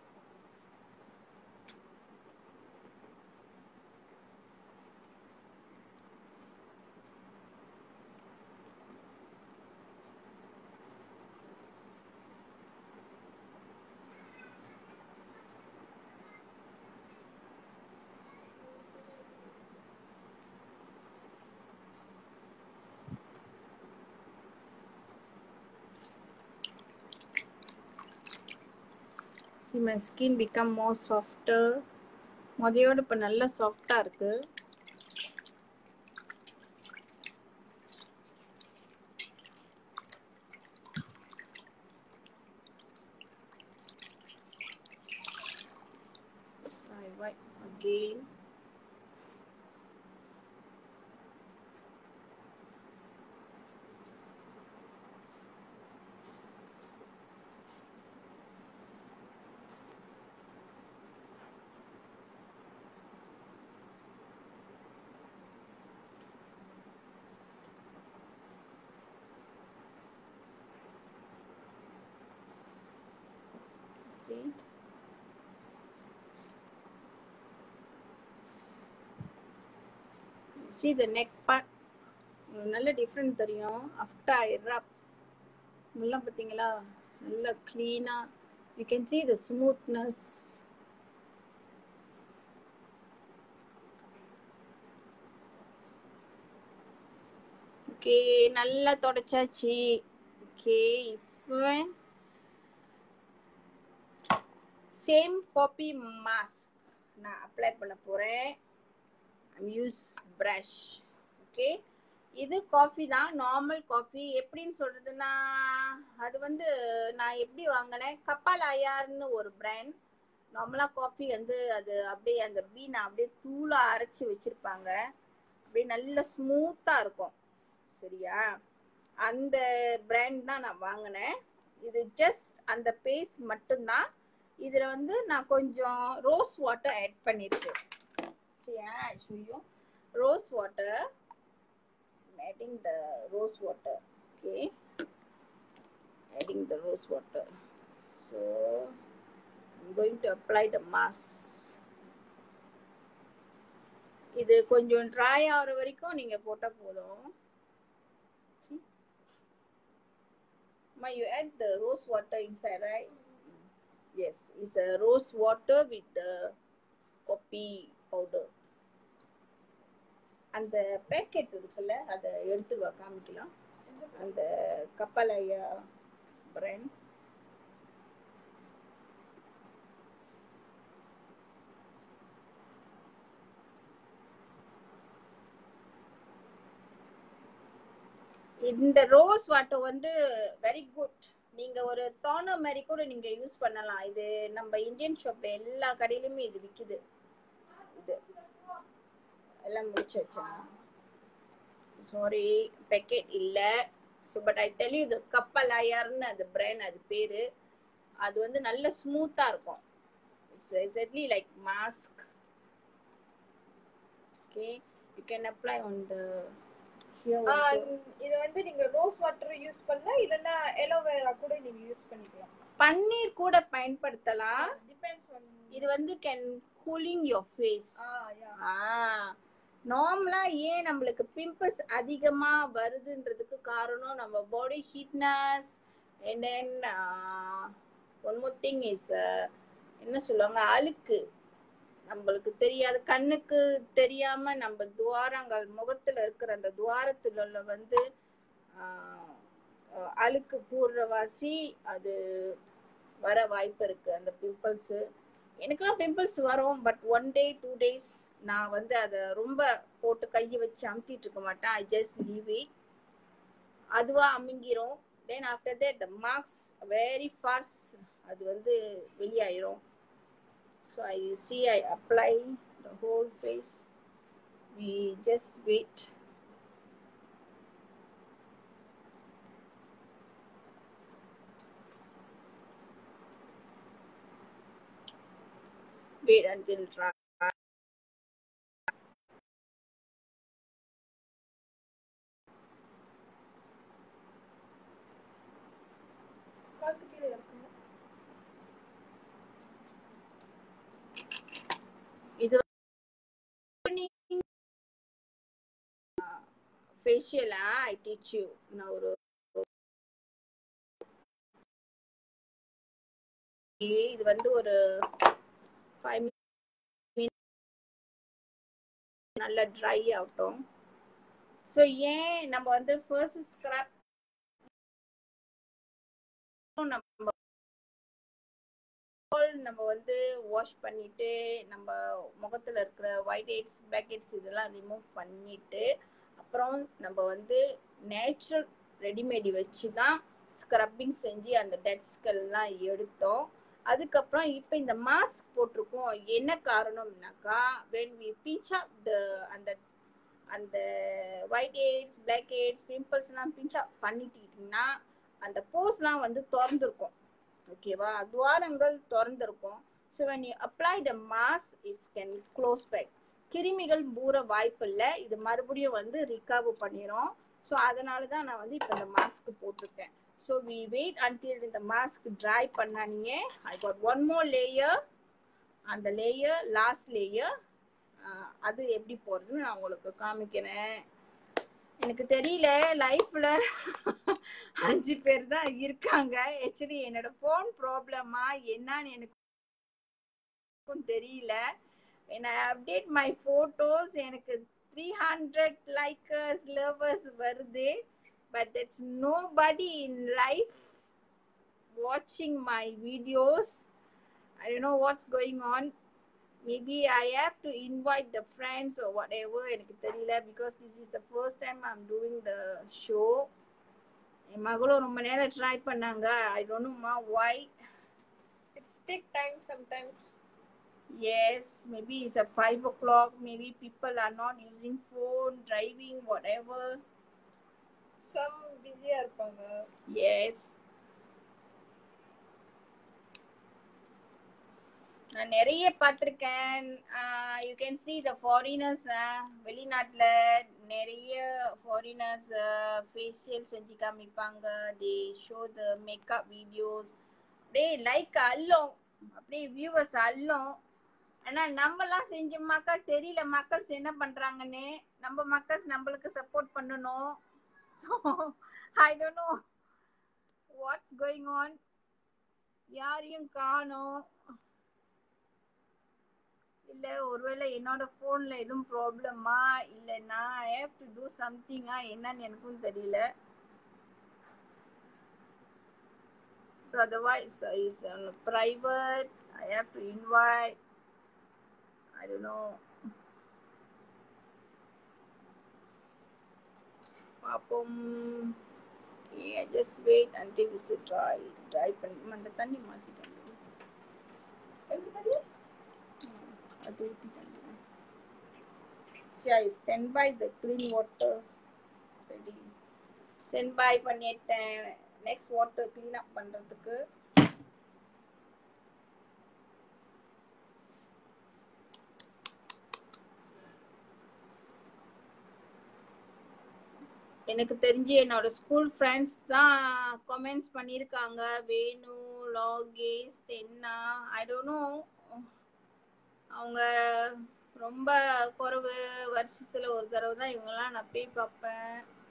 Speaker 2: See my skin become more softer. முதையோட இப்ப நல்லா சாஃப்டா இருக்கு again see see the neck part உங்களுக்கு நல்ல டிஃப்ரெண்ட் தெரியும் ஆஃப்டர் ஐ ரப் முல்லாம் பார்த்தீங்களா நல்ல க்ளீனா you can see the smoothness okay நல்லா தொடச்சாச்சு ஓகே இப்போ சேம் காப்பி மாஸ்க் நான் அப்ளை பண்ண போறேன் யூஸ் ப்ரஷ் ஓகே இது காஃபி தான் நார்மல் காஃபி எப்படின்னு சொல்றதுன்னா அது வந்து நான் எப்படி வாங்கினேன் கப்பால் ஐயார்னு ஒரு பிராண்ட் நார்மலா காஃபி வந்து அது அப்படியே அந்த பீனை அப்படியே தூளா அரைச்சி வச்சிருப்பாங்க அப்படியே நல்ல ஸ்மூத்தா இருக்கும் சரியா அந்த பிராண்ட் தான் நான் வாங்கினேன் இது ஜஸ்ட் அந்த பேஸ்ட் மட்டும்தான் இதுல வந்து நான் கொஞ்சம் ரோஸ் வாட்டர் ஆட் பண்ணிருக்கேன் சரியா Aishwaryam rose water adding the rose water okay adding the rose water so i'm going to apply the mask இது கொஞ்சம் ட்ரை ஆகுற வரைக்கும் நீங்க போட்டா போதும் See? Ma, you add the rose water inside, right? Yes, it's a rose water with the coffee powder. அந்த பேக்கெட் இருக்குல்ல அதை எடுத்து வா காமிக்கலாம் அந்த கப்பலையா பிராண்ட் இந்த ரோஸ் வாட்டர் வந்து வெரி குட் நீங்க ஒரு தோண மாதிரி கூட நீங்க யூஸ் பண்ணலாம் இது நம்ம இந்தியன் ஷாப்ல எல்லா கடையிலுமே இது விக்குது இது எல்லாம் முடிச்சாச்சா சாரி பேக்கெட் இல்ல so but I tell you இது கப்பல் ஐயர்னு அது பிராண்ட் அது பேரு அது வந்து நல்ல ஸ்மூத்தா இருக்கும் it's exactly like mask okay you can apply on the here
Speaker 1: ah,
Speaker 2: also
Speaker 1: இது வந்து நீங்க ரோஸ் வாட்டர் யூஸ் பண்ணலாம் இல்லனா எலோவேரா கூட நீங்க யூஸ் பண்ணிக்கலாம்
Speaker 2: பன்னீர் கூட பயன்படுத்தலாம்
Speaker 1: டிபெண்ட்ஸ் ஆன்
Speaker 2: இது வந்து can cooling your face
Speaker 1: ah yeah
Speaker 2: நார்மலா ஏன் நம்மளுக்கு பிம்பிள்ஸ் அதிகமா வருதுன்றதுக்கு காரணம் நம்ம body heatness and then one more thing is என்ன சொல்லுவாங்க அழுக்கு நம்மளுக்கு தெரியாது கண்ணுக்கு தெரியாம நம்ம துவாரங்கள் முகத்துல இருக்கிற அந்த துவாரத்துல வந்து ஆஹ், அஹ், அழுக்கு கூடுறவாசி அது வர வாய்ப்பு இருக்கு அந்த பிம்பிள்ஸ் எனக்கெல்லாம் பிம்பிள்ஸ் வரும் but one day two days நான் வந்து அதை ரொம்ப போட்டு கையை வச்சு அமுத்திட்டு இருக்க மாட்டேன் ஐ ஜஸ்ட் லீவ் இட் அதுவா அமுங்கிரும் then after that the marks very fast அது வந்து வெளியாயிரும் so I see I apply the whole face we just wait wait until dry.
Speaker 1: கழுத்து கீழே இருக்குங்க
Speaker 2: இது ஃபேஷியலா ஐ டீச் யூ நான் ஒரு இது வந்து ஒரு ஃபைவ் நல்லா ட்ரை ஆகட்டும் ஸோ ஏன் நம்ம வந்து ஃபர்ஸ்ட் ஸ்க்ரப் நம்ம நம்ம வந்து வாஷ் பண்ணிட்டு நம்ம முகத்துல இருக்கிற ஒயிட் ஹெட்ஸ் பிளாக் ஹெட்ஸ் இதெல்லாம் ரிமூவ் பண்ணிட்டு அப்புறம் நம்ம வந்து நேச்சுரல் ரெடிமேடி வச்சு தான் ஸ்க்ரப்பிங் செஞ்சு அந்த டெட் ஸ்கெல்லாம் எடுத்தோம் அதுக்கப்புறம் இப்ப இந்த மாஸ்க் போட்டிருக்கோம் என்ன காரணம்னாக்கா when we pinch up the அந்த அந்த white heads black heads pimples எல்லாம் பிஞ்ச் அப் பண்ணிட்டீங்கன்னா அந்த போஸ்லாம் வந்து திறந்துருக்கும் ஓகேவா துவாரங்கள் திறந்திருக்கும் so when you apply the mask it can close back கிருமிகள் பூர வாய்ப்பு இல்லை இது மறுபடியும் வந்து ரிகவர் பண்ணிரும் ஸோ அதனால தான் நான் வந்து இப்போ இந்த மாஸ்க் போட்டிருக்கேன் ஸோ வி வெயிட் அன்டில் இந்த மாஸ்க் ட்ரை பண்ணானீங்க I got one more layer அந்த லேயர் லாஸ்ட் லேயர் அது எப்படி போறதுன்னு நான் உங்களுக்கு காமிக்கிறேன் எனக்கு தெரியல லைஃப்ல அஞ்சு பேர் தான் இருக்காங்க ஆக்சுவலி என்னோட ஃபோன் ப்ராப்ளமா என்னன்னு எனக்கு தெரியல when I update my photos எனக்கு த்ரீ ஹண்ட்ரட் லைக்கர்ஸ் லவர்ஸ் வருது but that's nobody in life வாட்சிங் my videos I don't know what's going on maybe I have to invite the friends or whatever எனக்கு தெரியல because this is the first time I am doing the show என் மகளும் ரொம்ப நேரம் ட்ரை பண்ணாங்க ஐ டோன்ட் நோ மா why
Speaker 1: It's take time sometimes.
Speaker 2: Yes, maybe it's at five o'clock. Maybe people are not using phone, driving, whatever.
Speaker 1: Some busy இருப்பாங்க.
Speaker 2: Yes. நான் நிறைய பார்த்துருக்கேன் you can see the foreigners வெளிநாட்டில் நிறைய ஃபாரினர்ஸ் ஃபேஷியல் செஞ்சு காமிப்பாங்க they show the makeup videos அப்படியே லைக் அல்லும் அப்படியே வியூவர்ஸ் அல்லும் ஆனா நம்மலாம் செஞ்சோமாக்கா தெரியல மக்கள்ஸ் என்ன பண்றாங்கன்னு நம்ம மக்கள்ஸ் நம்மளுக்கு சப்போர்ட் பண்ணணும் so I don't know what's going on யாரையும் காணோம் இல்ல ஒருவேளை என்னோட போன்ல எதுவும் ப்ராப்ளமா இல்லைன்னா ஐ ஹேவ் டு டூ சம்திங்கா என்னன்னு எனக்கும் தெரியல so otherwise is private I have to invite I don't know பாப்போம் yeah, just wait until it's dry dry பண்ணி அந்த தண்ணி மாத்திட்டேன்
Speaker 1: எதுக்கு தண்ணி?
Speaker 2: ம், அது ஊத்திட்டேன் See, I stand by the clean water ready stand by பண்ணிட்டேன் நெக்ஸ்ட் வாட்டர் க்ளீன் அப் பண்றதுக்கு எனக்கு தெரிஞ்சு என்னோட ஸ்கூல் ஃப்ரெண்ட்ஸ் தான் கமெண்ட்ஸ் பண்ணியிருக்காங்க வேணு லாகேஷ் தென்னா ஐ டோன்ட் நோ அவங்க ரொம்ப குறைவு வருஷத்துல ஒரு தடவை தான் இவங்கெல்லாம் நான் போய் பார்ப்பேன்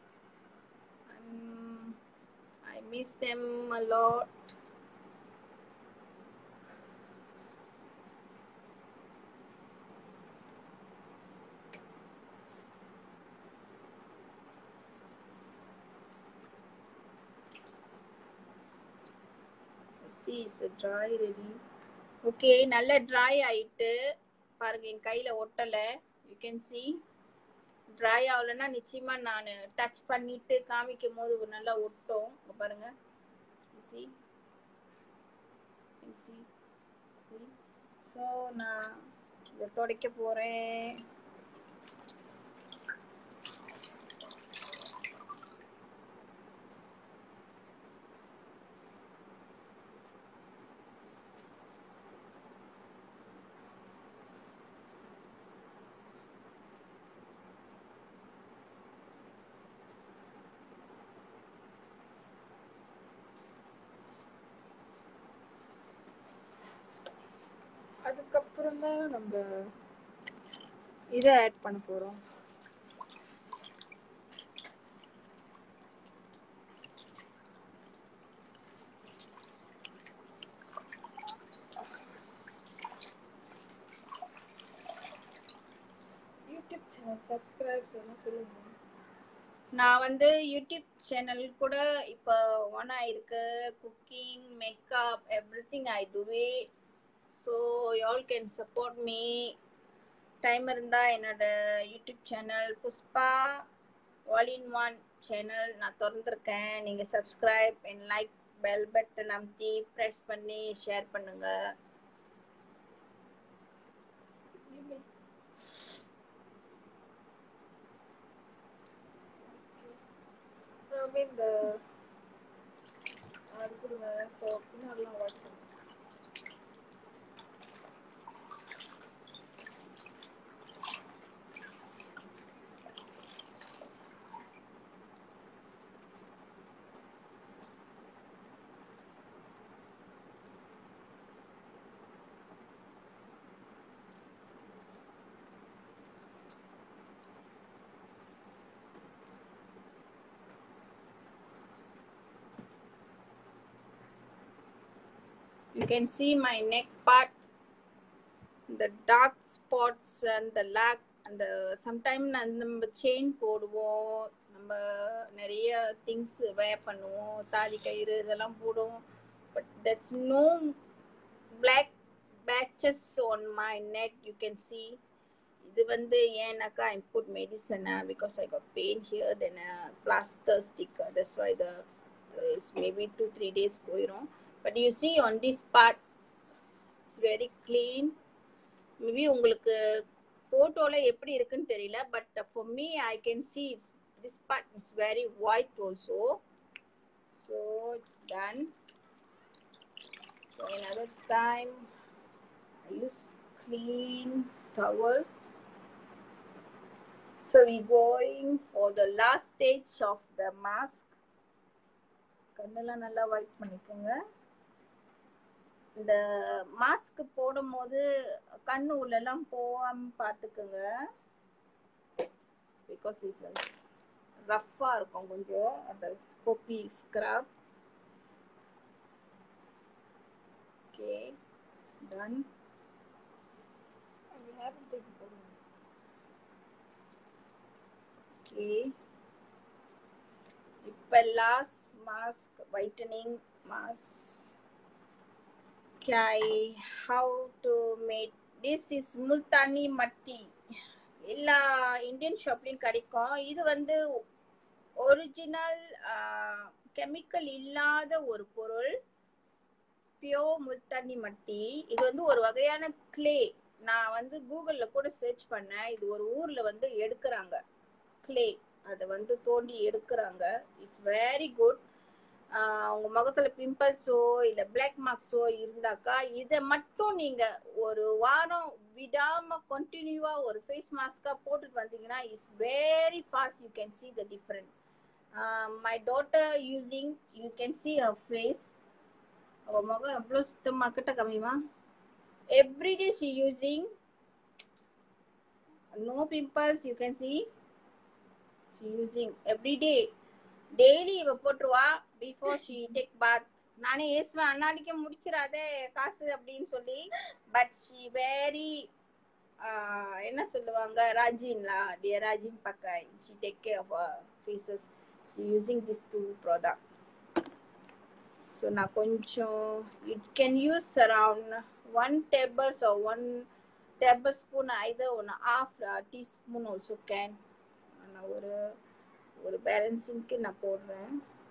Speaker 2: I miss them a lot see it's a dry ready okay நல்ல ட்ரை ஆயிட்டு பாருங்க என் கையில ஒட்டல யூ கேன் see ட்ரை ஆகலைன்னா நிச்சயமா நான் டச் பண்ணிட்டு காமிக்கும் போது ஒரு நல்லா ஒட்டும் இங்க பாருங்க சி சி ஸோ நான் இதை துடைக்க போறேன்
Speaker 1: அதுக்கப்புறம் தான் நம்ம இதை ஆட் பண்ண போறோம் யூடியூப் சேனல் சப்ஸ்கிரைப்ஸ் எல்லாம் சொல்லுங்க
Speaker 2: நான் வந்து யூடியூப் சேனல் கூட இப்போ ஒன் ஆயிருக்கு cooking makeup everything I do it so y'all can support me time இருந்தால் என்னோட YouTube channel Pushpa all in one channel நான் திறந்துருக்கேன் நீங்கள் subscribe and like bell button அமுத்தி ப்ரெஸ் பண்ணி ஷேர் பண்ணுங்க
Speaker 1: I mean the அது கொடுங்க ஸோ பின்னாடிலாம் வாட்ச் பண்ணுங்க
Speaker 2: You can see my neck part, the dark spots and the lack and the sometime நம்ம செயின் போடுவோம் நம்ம நிறைய திங்ஸ் வேர் பண்ணுவோம் தாலி கயிறு இதெல்லாம் போடுவோம் but there's no black patches on my neck you can see இது வந்து ஏன்னாக்கா I put medicine because I got pain here then a plaster sticker that's why the uh, it's maybe two three days போயிடும் பட் யூ see on this part it's very clean maybe உங்களுக்கு போட்டோல எப்படி இருக்குன்னு தெரியல but for me I can see it's this part it's very white also so it's done so another time I use clean towel so we going for the last stage of the mask கண்ணெல்லாம் நல்லா ஒயிட் பண்ணிக்கோங்க இந்த மாஸ்க் போடும்போது கண்ணு உள்ளெல்லாம் போகாம பார்த்துக்குங்க பிகாஸ் இட்ஸ் ரஃப்பா இருக்கும் கொஞ்சம் அந்த ஸ்கோப்பி ஸ்க்ரப் ஓகே டன்
Speaker 1: அது ஹேபிட் தூக்கி போடுங்க
Speaker 2: ஓகே இப்ப last mask whitening mask okay how to make this is Multani mitti எல்லா இந்தியன் ஷாப்லயும் கிடைக்கும் இது வந்து ஒரிஜினல் கெமிக்கல் இல்லாத ஒரு பொருள் பியோர் முல்தானி மட்டி இது வந்து ஒரு வகையான கிளே நான் வந்து கூகுள்ல கூட சர்ச் பண்ணேன் இது ஒரு ஊர்ல வந்து எடுக்கிறாங்க கிளே அதை வந்து தோண்டி எடுக்கிறாங்க இட்ஸ் வெரி குட் உங்க முகத்துல பிம்பிள்ஸோ இல்ல பிளாக் மார்க்ஸோ இருந்தாக்கா இதை மட்டும் நீங்க ஒரு வாரம் விடாம கண்டினியூவா ஒரு ஃபேஸ் மாஸ்கா போட்டுட்டு வந்தீங்கன்னா it's very fast you can see the different my daughter using you can see her face அவ முகம் எவ்வளவு சுத்தமா கிட்ட கம்மியுமா everyday she using no pimples you can see she using everyday daily இவ போட்டுருவா பிஃபோர் ஷீ டேக் பாத் நானே ஏசுவேன் அண்ணாடிக்க முடிச்சிடாதே காசு அப்படின்னு சொல்லி பட் ஷி வெரி என்ன சொல்லுவாங்க ராஜின்லா டியர் ராஜின் பக்காய் she take care of faces she using this two product so நான் கொஞ்சம் it can use around one tables or one tablespoon either ஒன்று ஆஃப் டீஸ்பூன் ஆல்சோ கேன் நான் ஒரு ஒரு பேலன்சிங்க்கு நான் போடுறேன்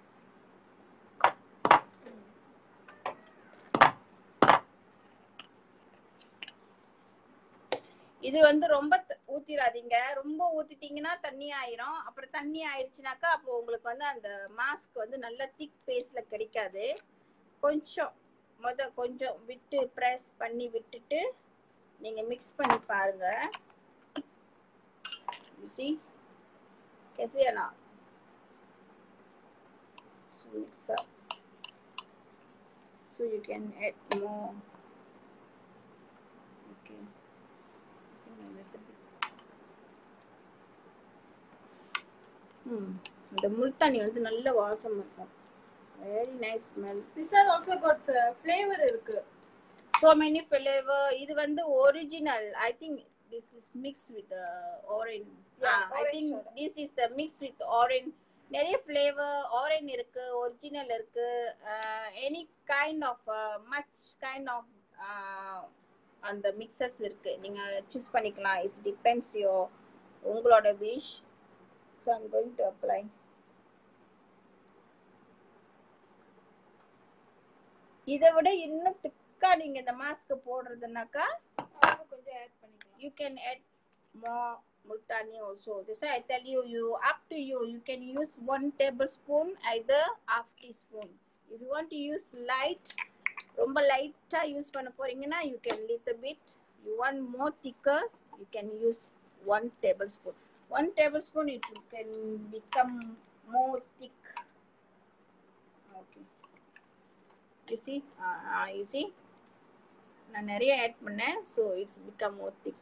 Speaker 2: இது வந்து ரொம்ப த- ஊத்திராதீங்க ரொம்ப ஊத்திட்டீங்கன்னா தண்ணி ஆயிரும் அப்புறம் தண்ணி ஆயிடுச்சுனாக்கா அப்போ உங்களுக்கு வந்து அந்த மாஸ்க் வந்து நல்ல திக் பேஸ்ட்ல கிடைக்காது கொஞ்சம் முத கொஞ்சம் விட்டு ப்ரெஸ் பண்ணி விட்டுட்டு நீங்க மிக்ஸ் பண்ணி பாருங்க you see can see or not so mix up so you can add more okay I think a little bit hmm இந்த முல்தானி வந்து நல்ல வாசம் இருக்கும் very nice smell
Speaker 1: This has also got uh, flavor இருக்கு
Speaker 2: so many flavor இது வந்து original I think this is mixed with the orange
Speaker 1: Yeah,
Speaker 2: Ah, i
Speaker 1: orange
Speaker 2: think
Speaker 1: soda.
Speaker 2: this is the mix with orange நிறைய ஃப்ளேவர் ஆரஞ்ச் இருக்கு ஒரிஜினல் இருக்கு any kind of much kind of அந்த மிக்சஸ் இருக்கு நீங்க சூஸ் பண்ணிக்கலாம் இட்ஸ் டிபெண்ட்ஸ் யோ உங்களோட wish so I'm going to apply இதை விட இன்னும் திக்கா நீங்க இந்த மாஸ்க் போடுறதுனாக்கா
Speaker 3: அப்புறம் கொஞ்சம் ஆட் பண்ணிக்கலாம்
Speaker 2: you can add more multani also that's why i tell you you up to you you can use one tablespoon either half teaspoon if you want to use light ரொம்ப லைட்டா யூஸ் பண்ண போறீங்கன்னா you can little bit you want more thicker you can use one tablespoon one tablespoon it can become more thick okay you see uh, uh, you see நான் நிறைய ஆட் பண்ணேன் so it's become more thick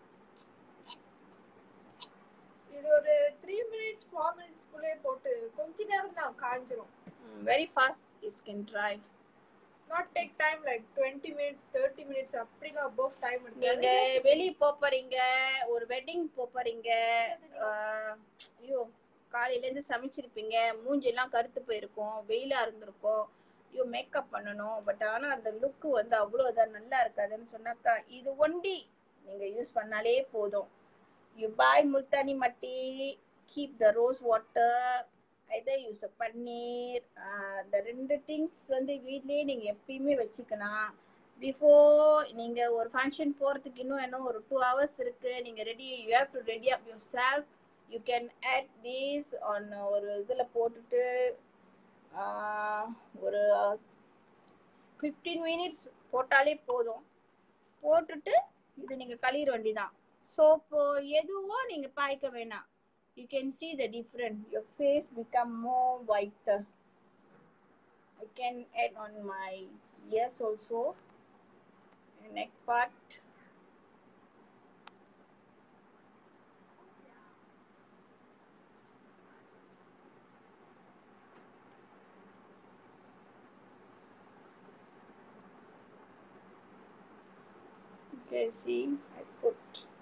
Speaker 3: இது ஒரு த்ரீ மினிட்ஸ் ஃபோர் மினிட்ஸ்க்குள்ளே போட்டு கொஞ்ச நேரம் தான் காஞ்சிரும்
Speaker 2: very fast it's can dry
Speaker 3: not take time like twenty minutes thirty minutes அப்படிலாம் அபோவ் டைம்
Speaker 2: நீங்க வெளிய போறீங்க ஒரு வெட்டிங் போறீங்க ஐயோ காலையில இருந்து சமைச்சிருப்பீங்க மூஞ்சி எல்லாம் கருத்து போயிருக்கும் வெயிலா இருந்திருக்கும் ஐயோ மேக்கப் பண்ணணும் பட் ஆனா அந்த லுக் வந்து அவ்வளவுதான் நல்லா இருக்காதுன்னு சொன்னாக்கா இது ஒண்டி நீங்க யூஸ் பண்ணாலே போதும் you buy Multani mitti keep the rose water either use பன்னீர் இந்த ரெண்டு திங்ஸ் வந்து வீட்லயே நீங்க எப்பயுமே வச்சுக்கலாம் பிஃபோர் நீங்க ஒரு ஃபங்க்ஷன் போறதுக்கு இன்னும் என்ன ஒரு டூ ஹவர்ஸ் இருக்கு நீங்க ready you have to ready up yourself you can add these on ஒரு இதுல போட்டுட்டு ஆஹ், ஒரு ஃபிஃப்டீன் மினிட்ஸ் போட்டாலே போதும் போட்டுட்டு இது நீங்க கழுவிட வேண்டிதான் சோப்பு எதுவோ நீங்க பாய்க்க வேணாம் you can see the different your face become more whiter I can add on my ears also neck part okay see I put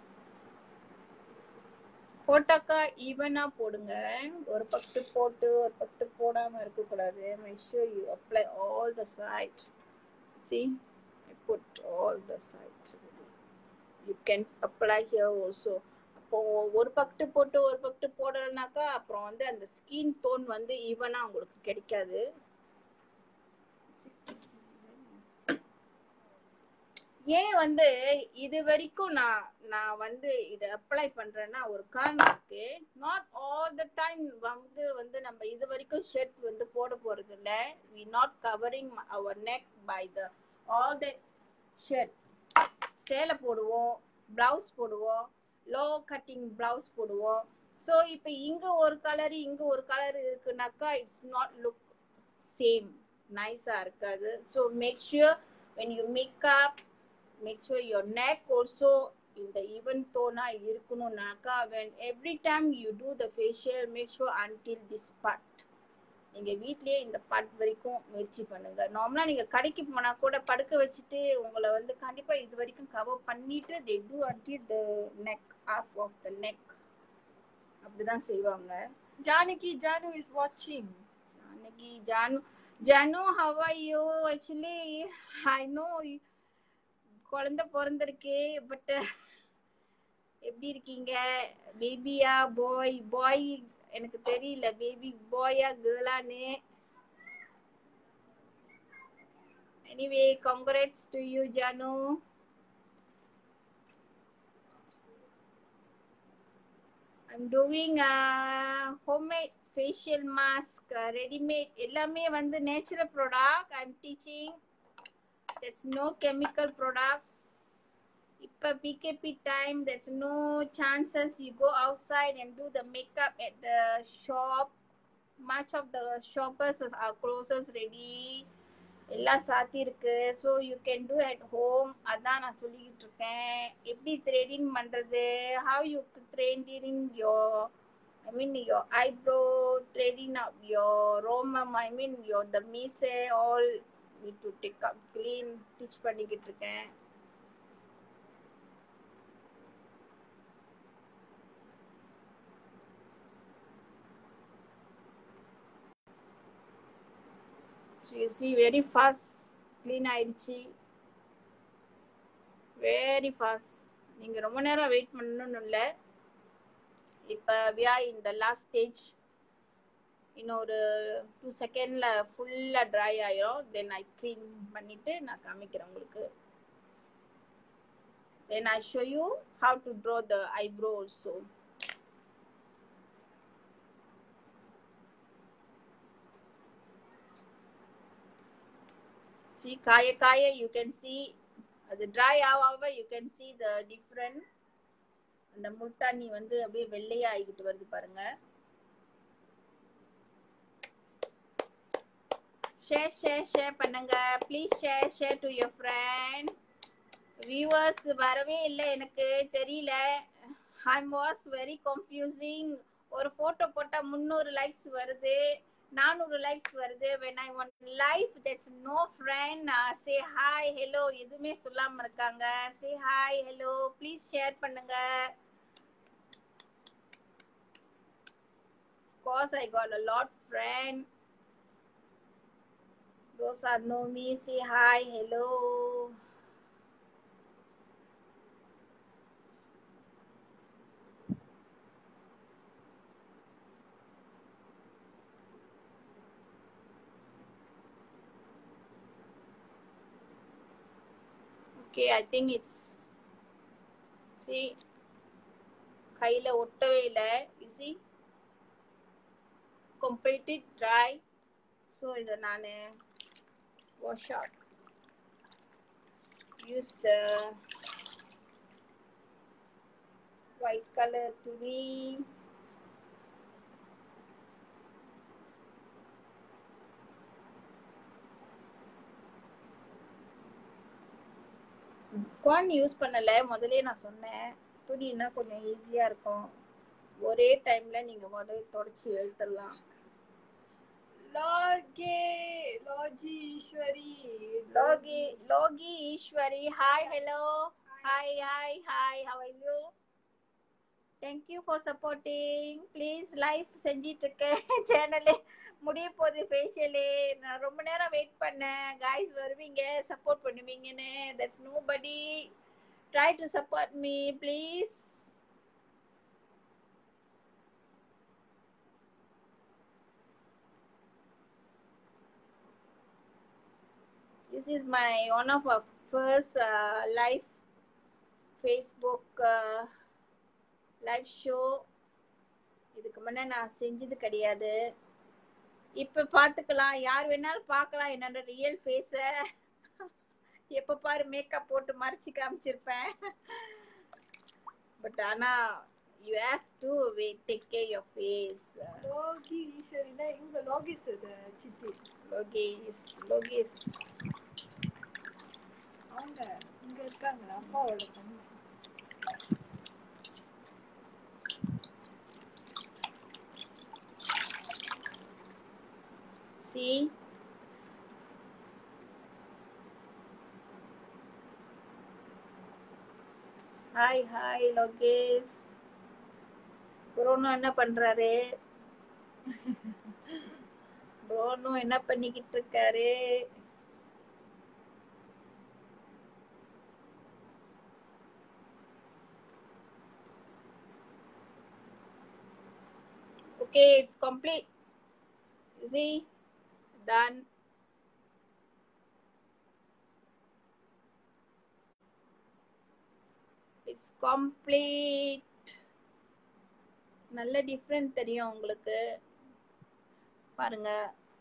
Speaker 2: போட்டாக்கா ஈவனா போடுங்க ஒரு பக்கத்து போட்டு ஒரு பக்கத்து போடாம இருக்க கூடாது make sure you apply all the sides see I put all the sides you can apply here also அப்போ ஒரு பக்கத்து போட்டு ஒரு பக்கத்து போடலனாக்கா அப்புறம் வந்து அந்த ஸ்கின் டோன் வந்து ஈவனா உங்களுக்கு கிடைக்காது ஏன் வந்து இது வரைக்கும் நான் நான் வந்து இத அப்ளை பண்றேன்னா ஒரு காரணம் இருக்கு நாட் ஆல் த டைம் வந்து வந்து நம்ம இது வரைக்கும் ஷர்ட் வந்து போட போறது இல்ல we not covering our neck by the all the shirt சேலை போடுவோம் பிளவுஸ் போடுவோம் லோ கட்டிங் பிளவுஸ் போடுவோம் ஸோ இப்போ இங்க ஒரு கலர் இங்க ஒரு கலர் இருக்குனாக்கா இட்ஸ் நாட் லுக் சேம் நைஸா இருக்காது so make sure when you make up make sure your neck also இந்த ஈவன் டோனா இருக்கணும்னாக்கா when every time you do the facial make sure until this part நீங்க வீட்லயே இந்த பார்ட் வரைக்கும் முயற்சி பண்ணுங்க நார்மலா நீங்க கடைக்கு போனா கூட படுக்க வச்சுட்டு உங்களை வந்து கண்டிப்பா இது வரைக்கும் கவர் பண்ணிட்டு they do until the neck half of the neck அப்படிதான் செய்வாங்க
Speaker 3: ஜானகி ஜானு இஸ் வாட்சிங்
Speaker 2: அன்னைக்கு Janu Janu how are you actually I know குழந்தை பிறந்திருக்கு பட் எப்படி இருக்கீங்க பேபியா பாய் பாய் எனக்கு தெரியல பேபி பாயா கேர்ளான்னு anyway congrats to you Janu I'm doing a homemade facial mask, uh, ready-made. எல்லாமே வந்து natural product. I'm teaching. There's no chemical products. இப்ப PKP time, there's no chances you go outside and do the makeup at the shop. Much of the shoppers are closes ready. எல்லாம் சாத்தி இருக்கு so you can do at home அதான் நான் சொல்லிக்கிட்டு இருக்கேன் எப்படி த்ரெடிங் பண்றது how you threading your I mean your eyebrow threading up your ரோமம் ஐ மீன் யோர் த மீசே all need to take up clean teach பண்ணிக்கிட்டு இருக்கேன் So you see very fast clean ஆயிடுச்சு வெரி ஃபாஸ்ட் நீங்க ரொம்ப நேரம் வெயிட் பண்ணணும்னு இல்லை இப்ப we are in the last stage இன்னொரு டூ செகண்ட்ல ஃபுல்லா ட்ரை ஆயிரும் தென் ஐ க்ளீன் பண்ணிட்டு நான் காமிக்கிறேன் உங்களுக்கு then I show you how to draw the eyebrow also see காய காய you can see அது dry ஆக ஆக you can see the different அந்த முல்தானி வந்து அப்படியே வெள்ளையா ஆகிட்டு வருது பாருங்க ஷேர் ஷேர் ஷேர் பண்ணுங்க please share share to your friend viewers வரவே இல்லை எனக்கு தெரியல ஐ வாஸ் வெரி கன்ஃபியூசிங் ஒரு போட்டோ போட்டா முந்நூறு லைக்ஸ் வருது நானூறு லைக்ஸ் வருது when I on life that's no friend say hi hello எதுவுமே சொல்லாம இருக்காங்க say hi hello please share பண்ணுங்க course I got a lot friend. Those are know me, say hi, hello. Okay, I think it's see கையில ஒட்டவே இல்லை you see completely dry so இதை நான் wash out use the white color துணி ஸ்பான் யூஸ் பண்ணல முதல்லயே நான் சொன்னேன் துணின்னா கொஞ்சம் ஈஸியா இருக்கும் ஒரே டைம்ல நீங்க முதல்ல தொடச்சி எழுத்தலாம்
Speaker 3: லாகே லாஜி Eswari
Speaker 2: Logi Logi Eswari hi hello hi hi hi how are you thank you for supporting please life செஞ்சிட்டு இருக்கேன் சேனலே முடிய போகுது ஃபேஷியலு நான் ரொம்ப நேரம் வெயிட் பண்ணேன் காய்ஸ் வருவீங்க சப்போர்ட் பண்ணுவீங்கன்னு that's nobody try to support me please this is my one of our first uh, live facebook uh, live show இதுக்கு முன்ன நான் செஞ்சது கிடையாது இப்ப பாத்துக்கலாம் யார் வேணாலும் பார்க்கலாம் என்னோட ரியல் ஃபேஸ எப்ப பாரு மேக்கப் போட்டு மறைச்சு காமிச்சிருப்பேன் பட் ஆனா you have to take care your face
Speaker 3: Logi ஈஸ்வரினா இவங்க லோகேஷ் அது சித்தி
Speaker 2: லோகேஷ் லோகேஷ்
Speaker 3: அவங்க இங்க இருக்காங்க அப்பாவோட பொண்ணு
Speaker 2: See? Hi hi Lokesh Bruno என்ன பண்றாரு புரோனோ என்ன பண்ணிக்கிட்டு இருக்காரு Okay, it's complete. You see? Done. It's complete. நல்ல டிஃப்ரெண்ட் தெரியும் உங்களுக்கு பாருங்க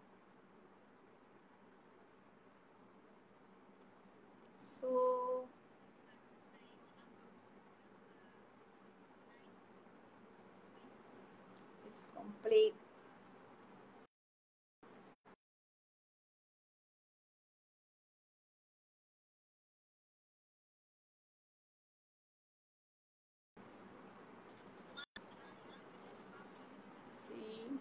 Speaker 2: so it's complete see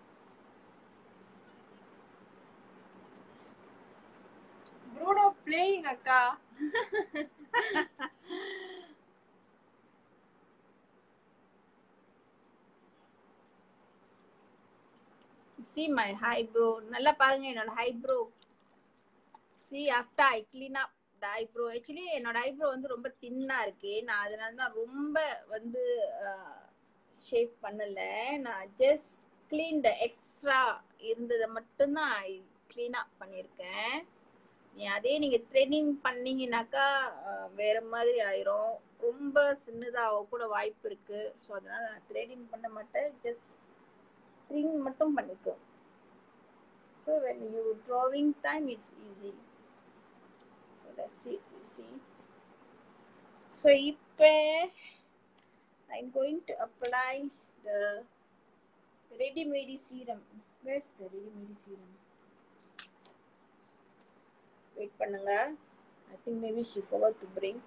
Speaker 3: Bruno playing அக்கா
Speaker 2: see my eyebrow நல்லா பாருங்க என்னோட eyebrow see after I clean up the eyebrow actually என்னோட eyebrow வந்து ரொம்ப தின்னா இருக்கு நான் அதனால தான் ரொம்ப வந்து ஷேப் பண்ணல நான் just clean the ex extra இருந்ததை மட்டும்தான் க்ளீன் அப் பண்ணியிருக்கேன் நீ அதே நீங்க த்ரெடிங் பண்ணீங்கன்னாக்கா அஹ், வேற மாதிரி ஆயிரும் ரொம்ப சின்னதாக கூட வாய்ப்பு இருக்கு ஸோ அதனால நான் த்ரெடிங் பண்ண மாட்டேன் ஜஸ்ட் த்ரிங் மட்டும் பண்ணிக்கோ so when you drawing time it's easy so let's see you see so இப்போ I'm going to apply the ready-made serum. Where's the ready-made serum? Wait பண்ணுங்க. I think maybe she forgot to bring.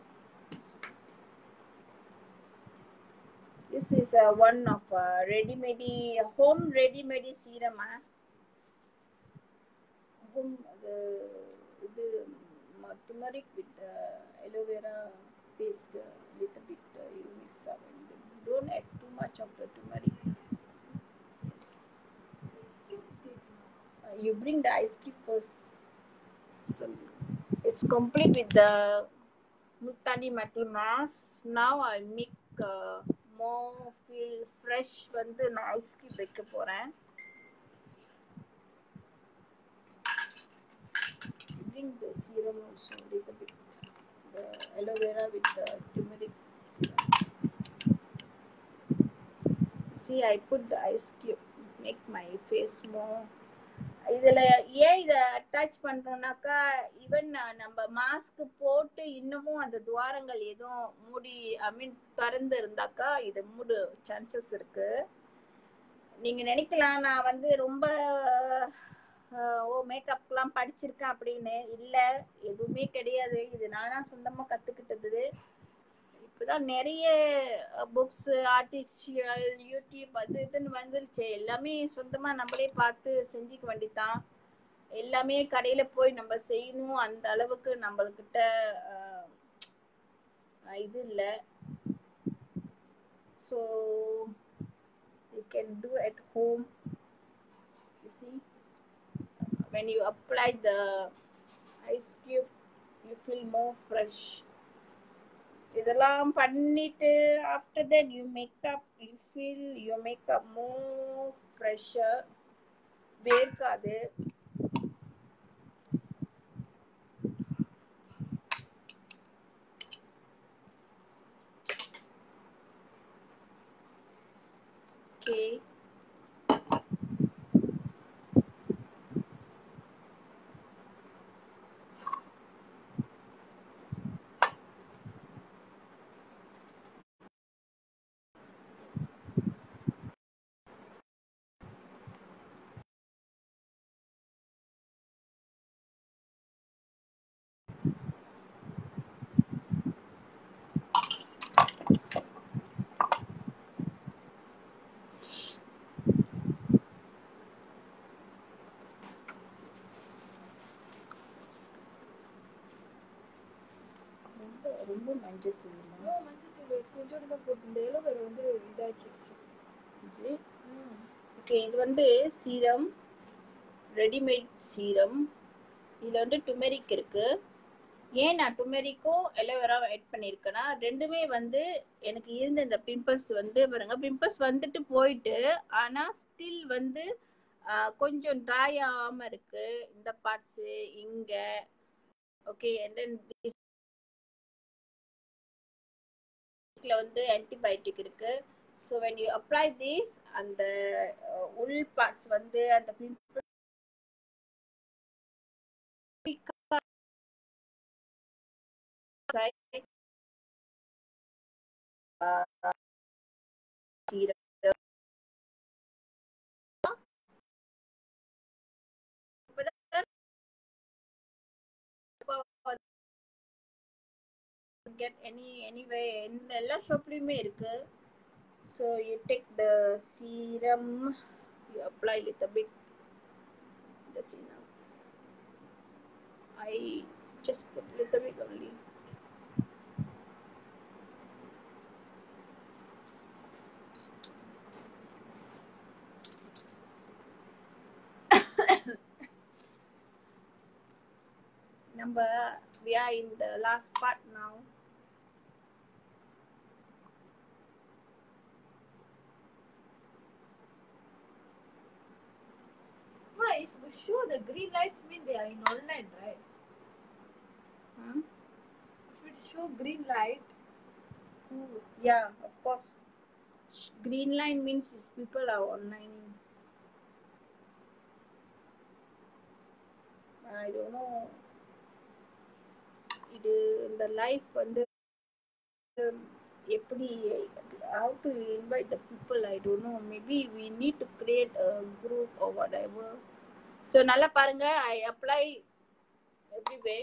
Speaker 2: This is uh, one of uh, ready-made home ready-made serum. Ah. Home the இது turmeric with uh, aloe vera paste a little bit uh, you mix up and then don't add too much of the turmeric. Yes. Uh, you bring the ice cream first. So it's complete with the Multani metal mask. Now I make uh, more feel fresh வந்து நான் ஐஸ் கியூப் வைக்க போறேன் bring the serum also a little bit the aloe vera with the turmeric serum see I put the ice cube make my face more இதுல ஏன் இத அட்டாச் பண்றோம்னாக்கா ஈவன் நம்ம மாஸ்க் போட்டு இன்னமும் அந்த துவாரங்கள் எதுவும் மூடி ஐ மீன் திறந்து இருந்தாக்கா இது மூடு சான்சஸ் இருக்கு நீங்க நினைக்கலாம் நான் வந்து ரொம்ப அஹ், ஓ மேக்கப்லாம் படிச்சிருக்கேன் அப்படின்னு இல்ல எதுவுமே கிடையாது இது நானா சொந்தமா கத்துக்கிட்டது இப்பதான் நிறைய புக்ஸ் ஆர்டிஃபிஷியல் யூடியூப் அது இதுன்னு வந்துருச்சு எல்லாமே சொந்தமா நம்மளே பார்த்து செஞ்சுக்க வேண்டிதான் எல்லாமே கடையில போய் நம்ம செய்யணும் அந்த அளவுக்கு நம்மள்கிட்ட அஹ், அஹ், இது இல்ல so you can do at home you see when you apply the ice cube you feel more fresh இதெல்லாம் பண்ணிட்டு after that you make up you feel your makeup more fresher வேர்க்காது okay ரொம்ப ரொம்ப மஞ்சள் தூள்
Speaker 3: மஞ்சள் கொஞ்சோண்டு தான் போட்டு இந்த இலவரை வந்து இதாக்கிடுச்சு
Speaker 2: ஓகே இது வந்து சீரம் ரெடிமேட் சீரம் இதுல வந்து டுமெரிக் இருக்கு ஏன் நான் டுமெரிக்கும் எலோவேரா ஆட் பண்ணியிருக்கேன்னா ரெண்டுமே வந்து எனக்கு இருந்த இந்த பிம்பிள்ஸ் வந்து பாருங்க பிம்பிள்ஸ் வந்துட்டு போயிட்டு ஆனா ஸ்டில் வந்து ஆஹ், கொஞ்சம் ட்ரை ஆகாம இருக்கு இந்த பார்ட்ஸ் இங்க ஓகே அண்ட் தென் வந்து ஆன்டிபயோட்டிக் இருக்கு so when you apply this அந்த அஹ், உள் பார்ட்ஸ் வந்து அந்த pimple side, uh, serum. இப்பதான் get any anyway எந்த எல்லா ஷாப்லயுமே இருக்கு so you take the serum you apply little bit that's enough I just put little bit only number we are in the last part now
Speaker 3: show the green lights mean they are in online, right?
Speaker 2: Hmm?
Speaker 3: If it show green light,
Speaker 2: Hmm, Yeah, of course. Green line means is people are online. I don't know. இது இந்த லைஃப் வந்து um, எப்படி how to invite the people I don't know maybe we need to create a group or whatever so நல்லா பாருங்க I apply everywhere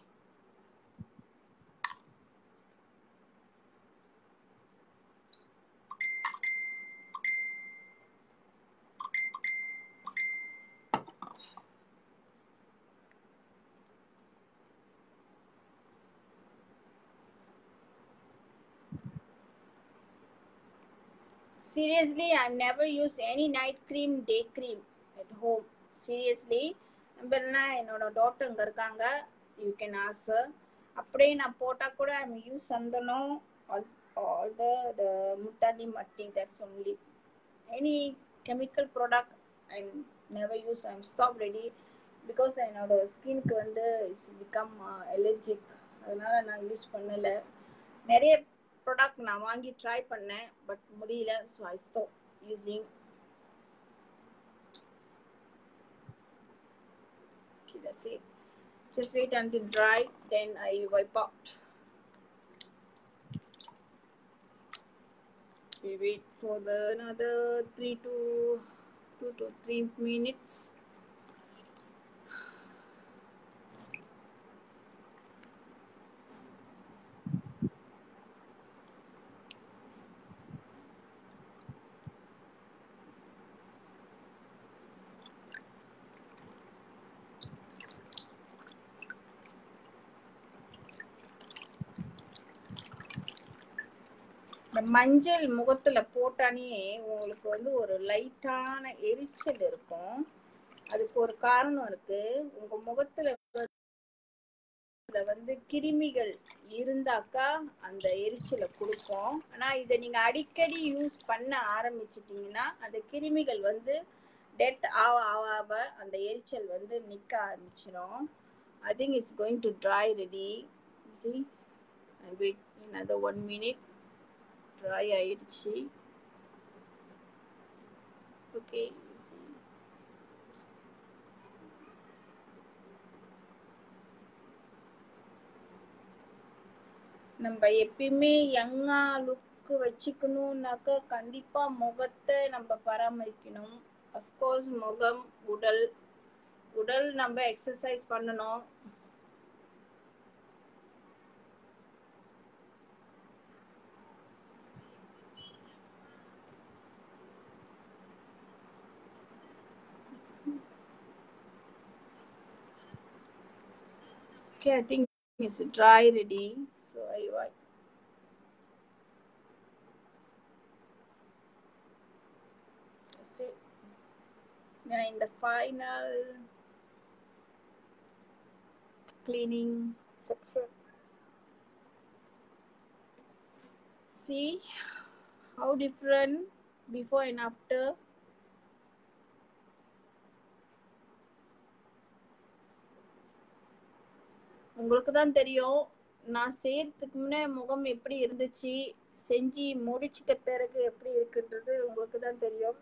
Speaker 2: seriously i've never used any night cream day cream at home seriously நம்பர்னா என்னோட டாக்டர் அங்க இருக்காங்க யூ கேன் ஆஸ் அப்படியே நான் போட்டா கூட ஐம் யூஸ் சந்தனம் all the Multani mitti that's only any chemical product I never use I'm stop ready because என்னோட ஸ்கின்க்கு வந்து இட்ஸ் பிகம் எலர்ஜிக் அதனால நான் யூஸ் பண்ணலை நிறைய ப்ராடக்ட் நான் வாங்கி ட்ரை பண்ணேன் பட் முடியல so I stop using Okay, that's it. Just wait until dry, then I wipe out. We wait for the another three to two to three minutes. இந்த மஞ்சள் முகத்துல போட்டானே உங்களுக்கு வந்து ஒரு லைட்டான எரிச்சல் இருக்கும் அதுக்கு ஒரு காரணம் இருக்கு உங்க முகத்துல அதுல வந்து கிருமிகள் இருந்தாக்கா அந்த எரிச்சலை கொடுக்கும் ஆனா இதை நீங்க அடிக்கடி யூஸ் பண்ண ஆரம்பிச்சிட்டீங்கன்னா அந்த கிருமிகள் வந்து டெட் ஆக ஆக அந்த எரிச்சல் வந்து நிக்க ஆரம்பிச்சிடும் I think it's going to dry ready see I wait another one minute dry ஆயிடுச்சு ஓகே நம்ம எப்பயுமே யங்கா லுக் வச்சுக்கணும்னாக்கா கண்டிப்பா முகத்தை நம்ம பராமரிக்கணும் அஃப்கோர்ஸ் முகம் உடல் உடல் நம்ம எக்ஸசைஸ் பண்ணணும் Okay, I think it's dry ready. So I wipe. That's it. Now in the final cleaning section. See how different before and after. உங்களுக்கு தான் தெரியும் நான் செய்யறதுக்கு முன்னே முகம் எப்படி இருந்துச்சு செஞ்சு முடிச்சிட்ட பிறகு எப்படி இருக்குன்றது உங்களுக்கு தான் தெரியும்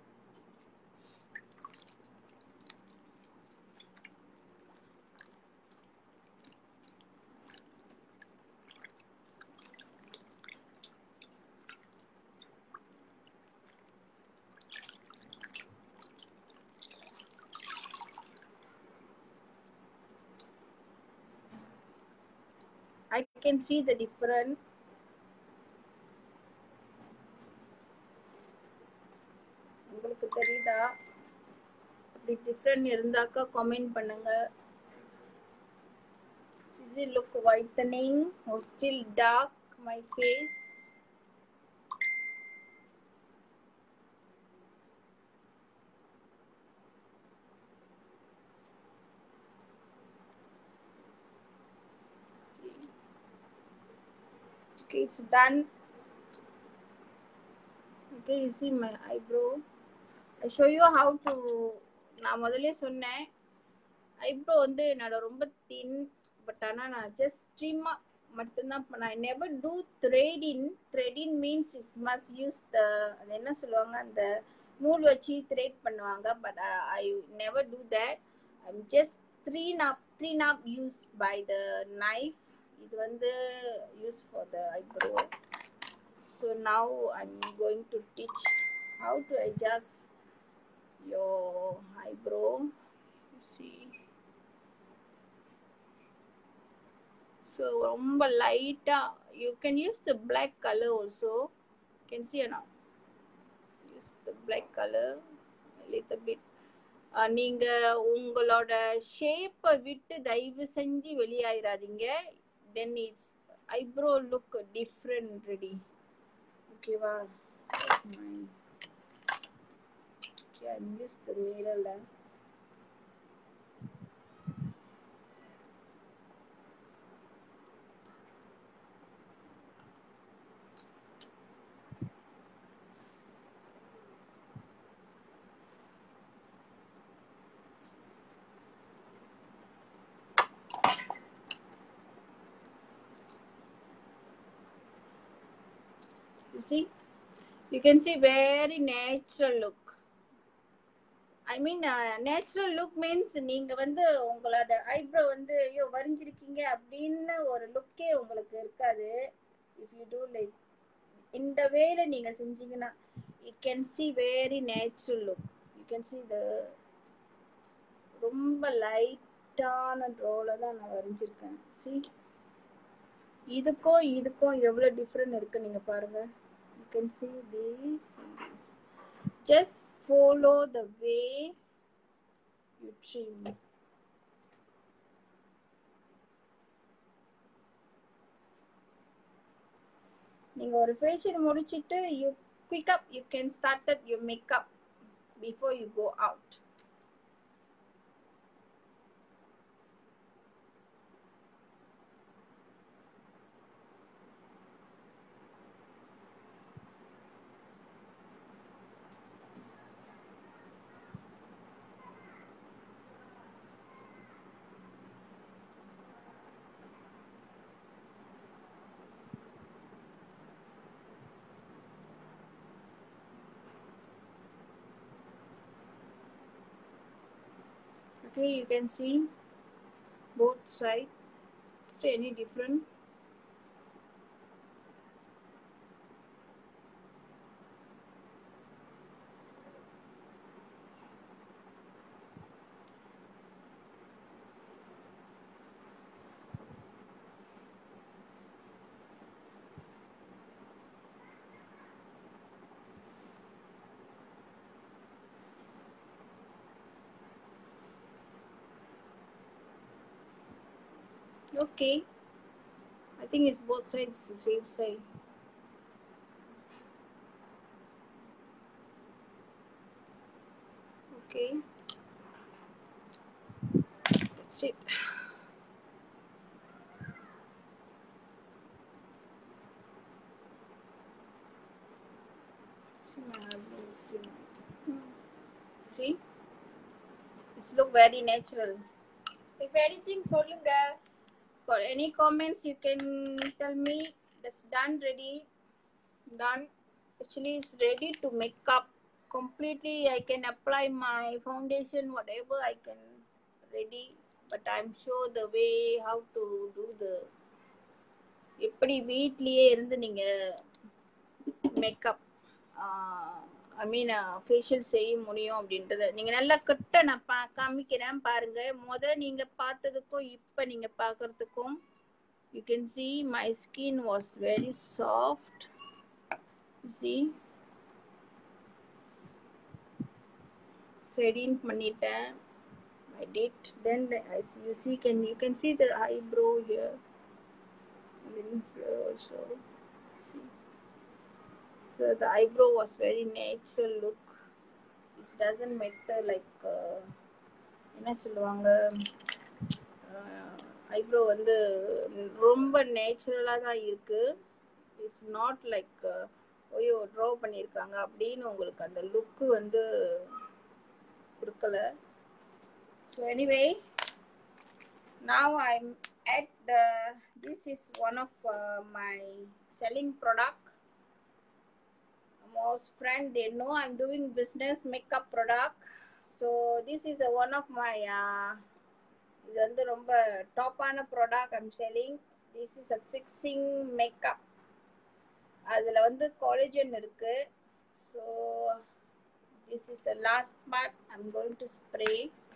Speaker 2: I can see the different. உங்களுக்கு தெரியுதா அப்படி டிஃப்ரெண்ட் இருந்தாக்கா கமெண்ட் பண்ணுங்க Does it look whitening or still dark my face? See. Okay, it's done. Okay, you see my eyebrow. I show you how to நான் முதல்ல சொன்னேன் ஐப்ரோ வந்து என்னோட ரொம்ப தின் பட் ஆனா நான் ஜஸ்ட் ஸ்ட்ரீமா மட்டும்தான் பண்ண I never do threading threading means is must use the அது என்ன சொல்லுவாங்க அந்த நூல் வச்சு த்ரெட் பண்ணுவாங்க but I never do that I'm just three knob three knob use by the knife இது வந்து use for the eyebrow so now I'm going to teach how to adjust your eyebrow see so ரொம்ப லைட்டா you can use the black color also can see or not use the black color a little bit அஹ் நீங்க உங்களோட ஷேப்பை விட்டு தயவு செஞ்சு வெளியாயிராதீங்க then it's eyebrow look different ready ஓகேவா Okay, I missed the mirror lamp. You see, you can see very natural look. I mean natural look means நீங்க வந்து உங்களோட ஐப்ரோ வந்து ஐயோ வரைஞ்சிருக்கீங்க அப்படின்னு ஒரு லுக்கே உங்களுக்கு இருக்காது இஃப் யூ டூ லைக் இந்த வேல நீங்க செஞ்சீங்கன்னா it can see very natural look you can see the ரொம்ப லைட்டான ட்ரோல தான் நான் வரைஞ்சிருக்கேன் சி இதுக்கும் இதுக்கும் எவ்வளவு டிஃப்ரெண்ட் இருக்கு நீங்க பாருங்க you can see this just follow the way you trim. நீங்க ஒரு ஃபேஷியல் முடிச்சிட்டு you quick up you can start that you makeup before you go out Okay, you can see both sides. Is there any different? Okay. I think it's both sides the same side. Okay. That's it. See? It's look very natural.
Speaker 3: If anything சொல்லுங்க
Speaker 2: For any comments, you can tell me. That's done, ready. Done. Actually, it's ready to make up completely. I can apply my foundation, whatever I can ready. But I'm sure the way how to do the எப்படி வீட்லயே இருந்து நீங்க மேக்கப் ஐ மீன் ஃபேஷியல் செய்ய முடியும் அப்படின்றத நீங்க நல்லா கிட்ட நான் பா காமிக்கிறேன் பாருங்க முத நீங்க பார்த்ததுக்கும் இப்ப நீங்க பார்க்கறதுக்கும் you can see my skin was very soft see threading பண்ணிட்டேன் I did then the, I see, you see can you can see the eyebrow here little here also see so the eyebrow was very natural look this doesn't matter like uh, என்ன சொல்லுவாங்க ஐப்ரோ வந்து ரொம்ப நேச்சுரலாக தான் இருக்கு இட்ஸ் நாட் லைக் ஐயோ ட்ரா பண்ணியிருக்காங்க அப்படின்னு உங்களுக்கு அந்த லுக்கு வந்து கொடுக்கல So anyway, now I'm at the. This is one of uh, my selling product. Most friend they know I'm doing business makeup product. So this is a, one of my. Uh, இது வந்து ரொம்ப டாப்பான product I'm selling this is a fixing makeup அதில் வந்து காலேஜன் இருக்கு so this is the last part I'm going to spray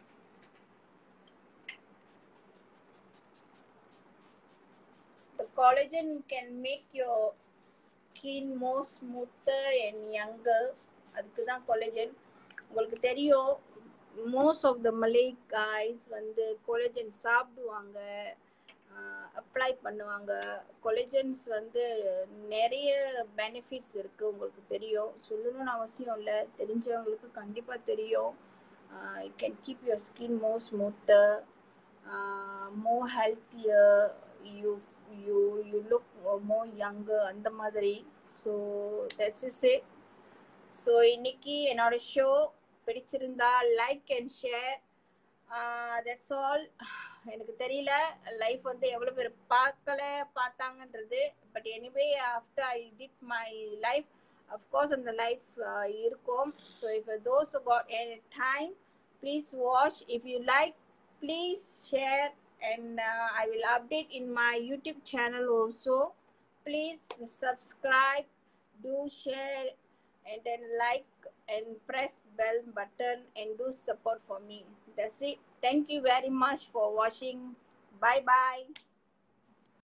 Speaker 2: The collagen can make your skin more smoother and younger. அதுக்கு தான் collagen. உங்களுக்கு தெரியும் most of the Malay guys வந்து கொலஜன் சாப்பிடுவாங்க அப்ளை பண்ணுவாங்க கொலஜன்ஸ் வந்து நிறைய பெனிஃபிட்ஸ் இருக்கு உங்களுக்கு தெரியும் சொல்லணும்னு அவசியம் இல்லை தெரிஞ்சவங்களுக்கு கண்டிப்பாக தெரியும் it can keep your skin more smoother more healthier you you you look more younger அந்த மாதிரி so that's is it so இன்னைக்கு என்னோட ஷோ பிடிச்சிருந்தா like and share that's all எனக்கு தெரியல லைஃப் வந்து எவ்வளோ பேர் பார்க்கல பார்த்தாங்கன்றது but anyway after I did my life of course அந்த லைஃப் இருக்கும் so if those got any time please watch if you like please share and uh, I will update in my YouTube channel also. Please subscribe, do share, and then like and press bell button and do support for me. That's it. Thank you very much for watching. Bye bye.